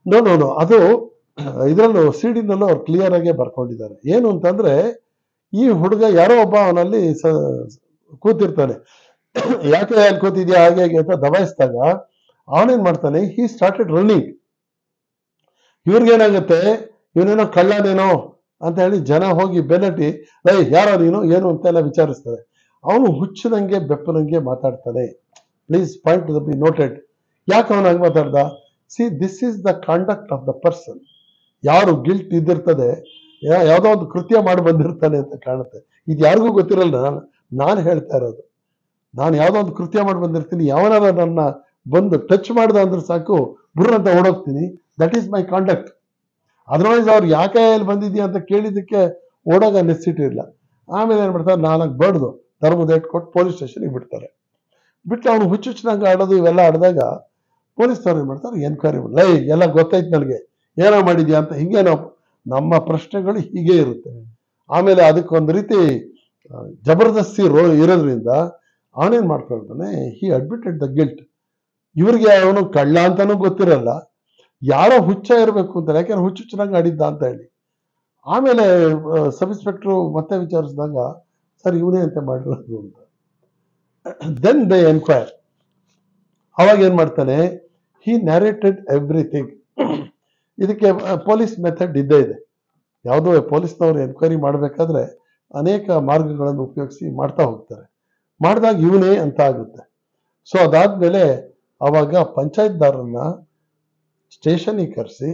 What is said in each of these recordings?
No no no ಅದು ಇದರಲ್ಲೂ ಸಿಡಿನಲ್ಲೂ ಅವ್ರು ಕ್ಲಿಯರ್ ಆಗಿ ಬರ್ಕೊಂಡಿದ್ದಾರೆ ಏನು ಅಂತಂದ್ರೆ ಈ ಹುಡುಗ ಯಾರೋ ಒಬ್ಬ ಅವನಲ್ಲಿ ಸ ಕೂತಿರ್ತಾನೆ ಯಾಕೆ ಅಲ್ಲಿ ಕೂತಿದ್ಯಾ ಹಾಗೆ ಹಾಗೆ ಅಂತ ದಬಾಯಿಸಿದಾಗ ಅವನೇನ್ ಮಾಡ್ತಾನೆ ಹಿ ಸ್ಟಾರ್ಟೆಡ್ ರನ್ನಿಂಗ್ ಇವ್ರಿಗೇನಾಗುತ್ತೆ ಇವನೇನೋ ಕಳ್ಳನೇನೋ ಅಂತ ಹೇಳಿ ಜನ ಹೋಗಿ ಬೆನ್ನಟ್ಟಿ ಲೈ ಯಾರೋ ನೀನು ಏನು ಅಂತೆಲ್ಲ ವಿಚಾರಿಸ್ತಾರೆ ಅವನು ಹುಚ್ಚದಂಗೆ ಬೆಪ್ಪನಂಗೆ ಮಾತಾಡ್ತಾನೆ ಪ್ಲೀಸ್ ಪಾಯಿಂಟ್ ಬಿ ನೋಟೆಡ್ ಯಾಕೆ ಅವನು ಹಂಗೆ ಮಾತಾಡ್ದ see this is the conduct of the person ಯಾರು ಗಿಲ್ಟ್ ಇದ್ದಿರ್ತದೆ ಯಾ- ಯಾವ್ದೋ ಒಂದು ಕೃತ್ಯ ಮಾಡಿ ಬಂದಿರ್ತಾನೆ ಅಂತ ಕಾಣುತ್ತೆ ಇದು ಯಾರಿಗೂ ಗೊತ್ತಿರಲ್ಲ ನಾನು ನಾನು ಹೇಳ್ತಾ ಇರೋದು ನಾನು ಯಾವ್ದೋ ಒಂದು ಕೃತ್ಯ ಮಾಡಿ ಬಂದಿರ್ತೀನಿ ಯಾವನಾರ ನನ್ನ ಬಂದು ಟಚ್ ಮಾಡ್ದ ಅಂದ್ರೆ ಸಾಕು ಬುರ್ರ ಅಂತ ಓಡೋಗ್ತೀನಿ that is my conduct otherwise ಅವ್ರು ಯಾಕೆ ಇಲ್ಲಿ ಬಂದಿದ್ಯಾ ಅಂತ ಕೇಳಿದ್ದಕ್ಕೆ ಓಡೋಗ ನೆಸಿಟಿ ಇಲ್ಲ ಆಮೇಲೆ ಏನ್ ಮಾಡ್ತಾರೆ ನಾಲ್ಕು ಬಡ್ದು ತರಬುದ ಕೊಟ್ಟು ಪೊಲೀಸ್ ಸ್ಟೇಷನ್ಗೆ ಬಿಡ್ತಾರೆ ಬಿಟ್ಟು ಅವ್ನು ಹುಚ್ಚುಚ್ಚನಾಗ ಆಡೋದು ಇವೆಲ್ಲ ಆಡಿದಾಗ ಪೊಲೀಸ್ನವ್ರು ಏನ್ ಮಾಡ್ತಾರೆ ಎನ್ಕ್ವೈರಿ ಮಾಡಿ ಲೈ ಎಲ್ಲ ಗೊತ್ತಾಯ್ತು ನನಗೆ ಏನೋ ಮಾಡಿದ್ಯಾ ಅಂತ ಹಿಂಗೆ ನಾವು ನಮ್ಮ ಪ್ರಶ್ನೆಗಳು ಹೀಗೆ ಇರುತ್ತೆ ಆಮೇಲೆ ಅದಕ್ಕೊಂದು ರೀತಿ ಆ, ಜಬರ್ದಸ್ತಿ ರೋ ಇರೋದ್ರಿಂದ ಅವನೇನ್ ಮಾಡ್ಕೊಳ್ತಾನೆ ಹಿ ಅಡ್ಮಿಟೆಡ್ ದ ಗಿಲ್ಟ್ ಇವ್ರಿಗೆ ಅವನು ಕಳ್ಳ ಅಂತಾನೂ ಗೊತ್ತಿರಲ್ಲ ಯಾರೋ ಹುಚ್ಚ ಇರಬೇಕು ಅಂತ ಯಾಕೆಂದ್ರೆ ಹುಚ್ಚು ಚೆನ್ನಾಗಿ ಆಡಿದ್ದ ಅಂತ ಹೇಳಿ ಆಮೇಲೆ ಸಬ್ ಇನ್ಸ್ಪೆಕ್ಟ್ರು ಮತ್ತೆ ವಿಚಾರಿಸಿದಾಗ ಸರ್ ಇವನೇ ಅಂತ ಮಾಡಿರೋದು ಅಂತ ದೆನ್ ದೇ ಎನ್ಕ್ವೈರ್ ಅವಾಗ ಏನ್ ಮಾಡ್ತಾನೆ ಹಿ ನ್ಯಾರೇಟೆಡ್ ಎವ್ರಿಥಿಂಗ್ ಇದಕ್ಕೆ ಪೊಲೀಸ್ ಮೆಥಡ್ ಇದ್ದೇ ಇದೆ ಯಾವುದೋ ಪೊಲೀಸ್ನವರು ಎನ್ಕ್ವೈರಿ ಮಾಡಬೇಕಾದ್ರೆ ಅನೇಕ ಮಾರ್ಗಗಳನ್ನು ಉಪಯೋಗಿಸಿ ಮಾಡ್ತಾ ಹೋಗ್ತಾರೆ ಮಾಡಿದಾಗ ಇವನೇ ಅಂತ ಆಗುತ್ತೆ ಸೊ ಅದಾದ್ಮೇಲೆ ಅವಾಗ ಪಂಚಾಯತ್ದಾರನ್ನ ಸ್ಟೇಷನ್ಗೆ ಕರೆಸಿ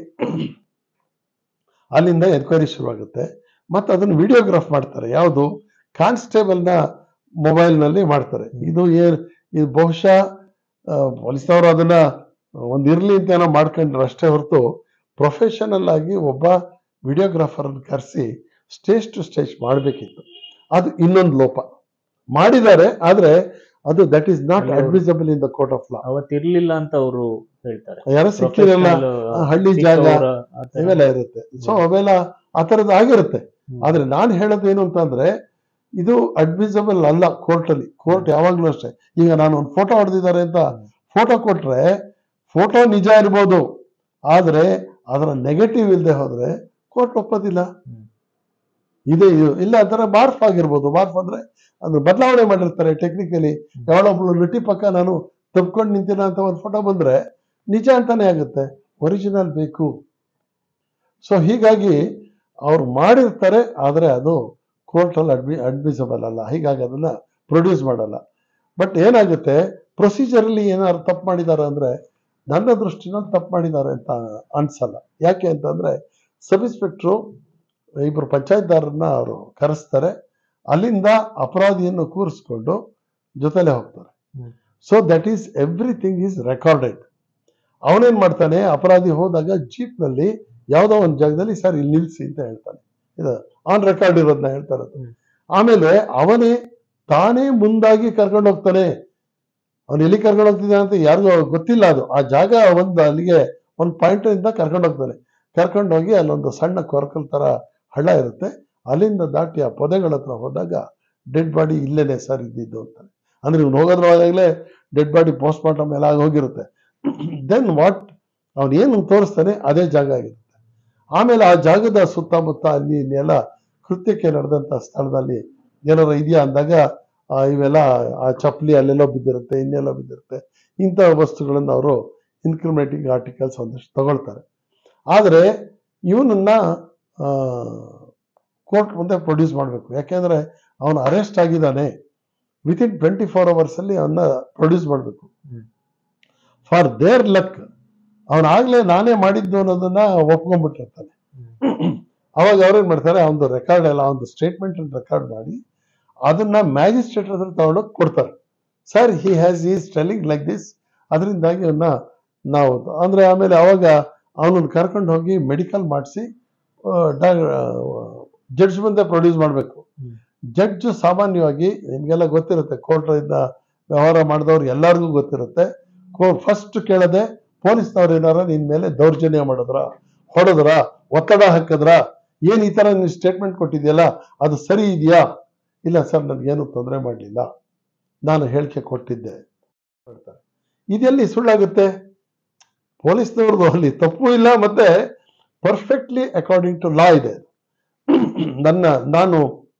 ಅಲ್ಲಿಂದ ಎನ್ಕ್ವೈರಿ ಶುರುವಾಗುತ್ತೆ ಮತ್ತೆ ಅದನ್ನು ವಿಡಿಯೋಗ್ರಾಫ್ ಮಾಡ್ತಾರೆ ಯಾವುದು ಕಾನ್ಸ್ಟೇಬಲ್ನ ಮೊಬೈಲ್ನಲ್ಲಿ ಮಾಡ್ತಾರೆ ಇದು ಏನ್ ಇದು ಬಹುಶಃ ಪೊಲೀಸ್ನವರು ಅದನ್ನ ಒಂದು ಇರ್ಲಿ ಅಂತ ಏನೋ ಮಾಡ್ಕೊಂಡ್ರೆ ಅಷ್ಟೇ ಹೊರತು ಪ್ರೊಫೆಷನಲ್ ಆಗಿ ಒಬ್ಬ ವಿಡಿಯೋಗ್ರಾಫರ್ ಕರೆಸಿ ಸ್ಟೇಜ್ ಟು ಸ್ಟೇಜ್ ಮಾಡಬೇಕಿತ್ತು ಅದು ಇನ್ನೊಂದು ಲೋಪ ಮಾಡಿದ್ದಾರೆ ಆದ್ರೆ ಅದು ದಟ್ ಈಸ್ ನಾಟ್ ಹೌದು. Admissible in the court of law ಅವತ್ತಿರ್ಲಿಲ್ಲ ಅಂತ ಅವರು ಹೇಳ್ತಾರೆ ಯಾರೋ ಸಿಕ್ಕಿರಲ್ಲ Professional, ಆ, ಹಳ್ಳಿ ಜಾಗ ಸಿಕ್ಕವ್ರ ಆ ಥರ. ಇವೆಲ್ಲ ಇರುತ್ತೆ ಸೊ ಅವೆಲ್ಲ ಆ ಥರದ್ದು ಆಗಿರುತ್ತೆ ಹ್ಮ್. ಆದ್ರೆ ನಾನು ಹೇಳೋದು ಏನು ಅಂತಂದ್ರೆ ಇದು ಅಡ್ಮಿಸಬಲ್ ಅಲ್ಲ ಕೋರ್ಟ್ ಅಲ್ಲಿ ಕೋರ್ಟ್ ಯಾವಾಗ್ಲೂ ಅಷ್ಟೇ ಈಗ ನಾನು ಒಂದು ಫೋಟೋ ಹೊಡೆದಿದ್ದಾರೆ ಅಂತ ಫೋಟೋ ಕೊಟ್ರೆ ಫೋಟೋ ನಿಜ ಇರ್ಬೋದು ಆದ್ರೆ ಅದರ ನೆಗೆಟಿವ್ ಇಲ್ಲದೆ ಹೋದ್ರೆ ಕೋರ್ಟ್ ಒಪ್ಪೋದಿಲ್ಲ ಹ್ಮ್. ಇದೆ ಇದು ಇಲ್ಲ ಅದರ ಮಾರ್ಫ್ ಆಗಿರ್ಬೋದು ಮಾರ್ಫ್ ಅಂದ್ರೆ ಅದು ಬದಲಾವಣೆ ಮಾಡಿರ್ತಾರೆ ಟೆಕ್ನಿಕಲಿ ಯಾವಳೊಬ್ಳು ನಟಿ ಪಕ್ಕ ನಾನು ತಪ್ಕೊಂಡು ನಿಂತಿನ ಅಂತ ಒಂದು ಫೋಟೋ ಬಂದ್ರೆ ನಿಜ ಅಂತಾನೆ ಆಗುತ್ತೆ ಒರಿಜಿನಲ್ ಬೇಕು ಸೊ ಹೀಗಾಗಿ ಅವ್ರು ಮಾಡಿರ್ತಾರೆ ಆದ್ರೆ ಅದು ಕೋರ್ಟಲ್ಲಿ ಅಡ್ಮಿ ಅಡ್ಮಿಸಬಲ್ ಅಲ್ಲ ಹೀಗಾಗಿ ಅದನ್ನ ಪ್ರೊಡ್ಯೂಸ್ ಮಾಡಲ್ಲ ಬಟ್ ಏನಾಗುತ್ತೆ ಪ್ರೊಸೀಜರಲ್ಲಿ ಏನಾದ್ರು ತಪ್ಪು ಮಾಡಿದ್ದಾರೆ ಅಂದ್ರೆ ನನ್ನ ದೃಷ್ಟಿನಲ್ಲಿ ತಪ್ಪು ಮಾಡಿದ್ದಾರೆ ಅಂತ ಅನ್ಸಲ್ಲ ಯಾಕೆ ಅಂತಂದ್ರೆ ಸಬ್ ಇನ್ಸ್ಪೆಕ್ಟ್ರು ಇಬ್ರು ಪಂಚಾಯತ್ದಾರನ್ನ ಅವರು ಕರೆಸ್ತಾರೆ ಅಲ್ಲಿಂದ ಅಪರಾಧಿಯನ್ನು ಕೂರಿಸ್ಕೊಂಡು ಜೊತೆಲೆ ಹೋಗ್ತಾರೆ hmm. So that is everything is recorded ಅವನೇನ್ ಮಾಡ್ತಾನೆ ಅಪರಾಧಿ ಹೋದಾಗ ಜೀಪ್ ನಲ್ಲಿ ಯಾವುದೋ ಒಂದು ಜಾಗದಲ್ಲಿ ಸರ್ ಇಲ್ಲಿ ನಿಲ್ಸಿ ಅಂತ ಹೇಳ್ತಾನೆ ಇದು ಆನ್ ರೆಕಾರ್ಡ್ ಇರೋದನ್ನ ಹೇಳ್ತಾ ಇರೋದು ಹ್ಮ್. ಆಮೇಲೆ ಅವನೇ ತಾನೇ ಮುಂದಾಗಿ ಕರ್ಕೊಂಡು ಹೋಗ್ತಾನೆ ಅವನು ಎಲ್ಲಿ ಕರ್ಕೊಂಡು ಹೋಗ್ತಿದ್ದಾನೆ ಅಂತ ಯಾರಿಗೂ ಗೊತ್ತಿಲ್ಲ ಅದು ಆ ಜಾಗ ಒಂದು ಅಲ್ಲಿಗೆ ಒಂದು ಪಾಯಿಂಟ್ ಇಂದ ಕರ್ಕೊಂಡು ಹೋಗ್ತಾನೆ ಕರ್ಕೊಂಡು ಹೋಗಿ ಅಲ್ಲೊಂದು ಸಣ್ಣ ಕೊರಕಲ್ ತರ ಹಳ್ಳ ಇರುತ್ತೆ ಅಲ್ಲಿಂದ ದಾಟಿ ಆ ಪೊದೆಗಳ ಹತ್ರ ಹೋದಾಗ ಡೆಡ್ ಬಾಡಿ ಇಲ್ಲೇನೆ ಸರ್ ಇದ್ದಿದ್ದು ಅಂತಾನೆ ಅಂದ್ರೆ ಇವ್ನು ಹೋಗೋದ್ರೊಳಗಾಗಲೇ ಡೆಡ್ ಬಾಡಿ ಪೋಸ್ಟ್ ಮಾರ್ಟಮ್ ಎಲ್ಲ ಆಗಿ ಹೋಗಿರುತ್ತೆ ದೆನ್ ವಾಟ್ ಅವನು ಏನು ತೋರಿಸ್ತಾನೆ ಅದೇ ಜಾಗ ಆಗಿರುತ್ತೆ ಆಮೇಲೆ ಆ ಜಾಗದ ಸುತ್ತಮುತ್ತ ಅಲ್ಲಿ ಇಲ್ಲಿ ಎಲ್ಲ ಕೃತ್ಯಕ್ಕೆ ನಡೆದಂತ ಸ್ಥಳದಲ್ಲಿ ಏನಾರ ಇದೆಯಾ ಅಂದಾಗ ಆ, ಇವೆಲ್ಲ ಆ ಚಪ್ಪಲಿ ಅಲ್ಲೆಲ್ಲೋ ಬಿದ್ದಿರುತ್ತೆ ಇನ್ನೆಲ್ಲೋ ಬಿದ್ದಿರುತ್ತೆ ಇಂಥ ವಸ್ತುಗಳನ್ನು ಅವರು ಇನ್ಕ್ರಿಮೇಟಿಂಗ್ ಆರ್ಟಿಕಲ್ಸ್ ಒಂದಷ್ಟು ತಗೊಳ್ತಾರೆ ಆದರೆ ಇವನನ್ನ ಕೋರ್ಟ್ ಮುಂದೆ ಪ್ರೊಡ್ಯೂಸ್ ಮಾಡಬೇಕು ಯಾಕೆಂದ್ರೆ ಅವನು ಅರೆಸ್ಟ್ ಆಗಿದ್ದಾನೆ within twenty four hours ಅಲ್ಲಿ ಅವನ್ನ ಪ್ರೊಡ್ಯೂಸ್ ಮಾಡಬೇಕು ಹ್ಮ್. ಫಾರ್ ದೇರ್ ಲಕ್ ಅವನಾಗ್ಲೇ ನಾನೇ ಮಾಡಿದ್ದು ಅನ್ನೋದನ್ನ ಒಪ್ಕೊಂಡ್ಬಿಟ್ಟಿರ್ತಾನೆ ಅವಾಗ ಅವ್ರೇನ್ ಮಾಡ್ತಾರೆ ಅವನದು ರೆಕಾರ್ಡ್ ಎಲ್ಲ ಒಂದು ಸ್ಟೇಟ್ಮೆಂಟ್ ರೆಕಾರ್ಡ್ ಮಾಡಿ ಅದನ್ನ ಮ್ಯಾಜಿಸ್ಟ್ರೇಟ್ ಹತ್ರ ತಗೊಂಡೋಗಿ ಕೊಡ್ತಾರೆ sir he has is telling like this ಅದರಿಂದಾಗಿ ಅವನ್ನ ನಾವು ಅಂದ್ರೆ ಆಮೇಲೆ ಅವಾಗ ಅವನನ್ನು ಕರ್ಕೊಂಡು ಹೋಗಿ ಮೆಡಿಕಲ್ ಮಾಡಿಸಿ ಜಡ್ಜ್ ಮುಂದೆ ಪ್ರೊಡ್ಯೂಸ್ ಮಾಡಬೇಕು ಹ್ಮ್. ಜಡ್ಜ್ ಸಾಮಾನ್ಯವಾಗಿ ನಿಮ್ಗೆಲ್ಲ ಗೊತ್ತಿರುತ್ತೆ ಕೋರ್ಟ್ ಇಂದ ವ್ಯವಹಾರ ಮಾಡಿದವ್ರು ಎಲ್ಲರಿಗೂ ಗೊತ್ತಿರುತ್ತೆ ಫಸ್ಟ್ ಕೇಳದೆ ಪೊಲೀಸ್ನವ್ರು ಏನಾರ ನಿನ್ ಮೇಲೆ ದೌರ್ಜನ್ಯ ಮಾಡಿದ್ರ ಹೊಡೆದ್ರ ಒತ್ತಡ ಹಾಕಿದ್ರ ಏನ್ ಈ ತರ ನೀವು ಸ್ಟೇಟ್ಮೆಂಟ್ ಕೊಟ್ಟಿದ್ಯಲ್ಲ ಅದು ಸರಿ ಇದೆಯಾ ಇಲ್ಲ ಸರ್ ನನಗೇನು ತೊಂದರೆ ಮಾಡಲಿಲ್ಲ ನಾನು ಹೇಳಿಕೆ ಕೊಟ್ಟಿದ್ದೆ ಹೇಳ್ತಾರೆ ಇದೆಲ್ಲಿ ಸುಳ್ಳಾಗುತ್ತೆ ಪೊಲೀಸ್ನವ್ರದ್ದು ಅಲ್ಲಿ ತಪ್ಪು ಇಲ್ಲ ಮತ್ತೆ ಪರ್ಫೆಕ್ಟ್ಲಿ ಅಕಾರ್ಡಿಂಗ್ ಟು ಲಾ ಇದೆ ನನ್ನ ನಾನು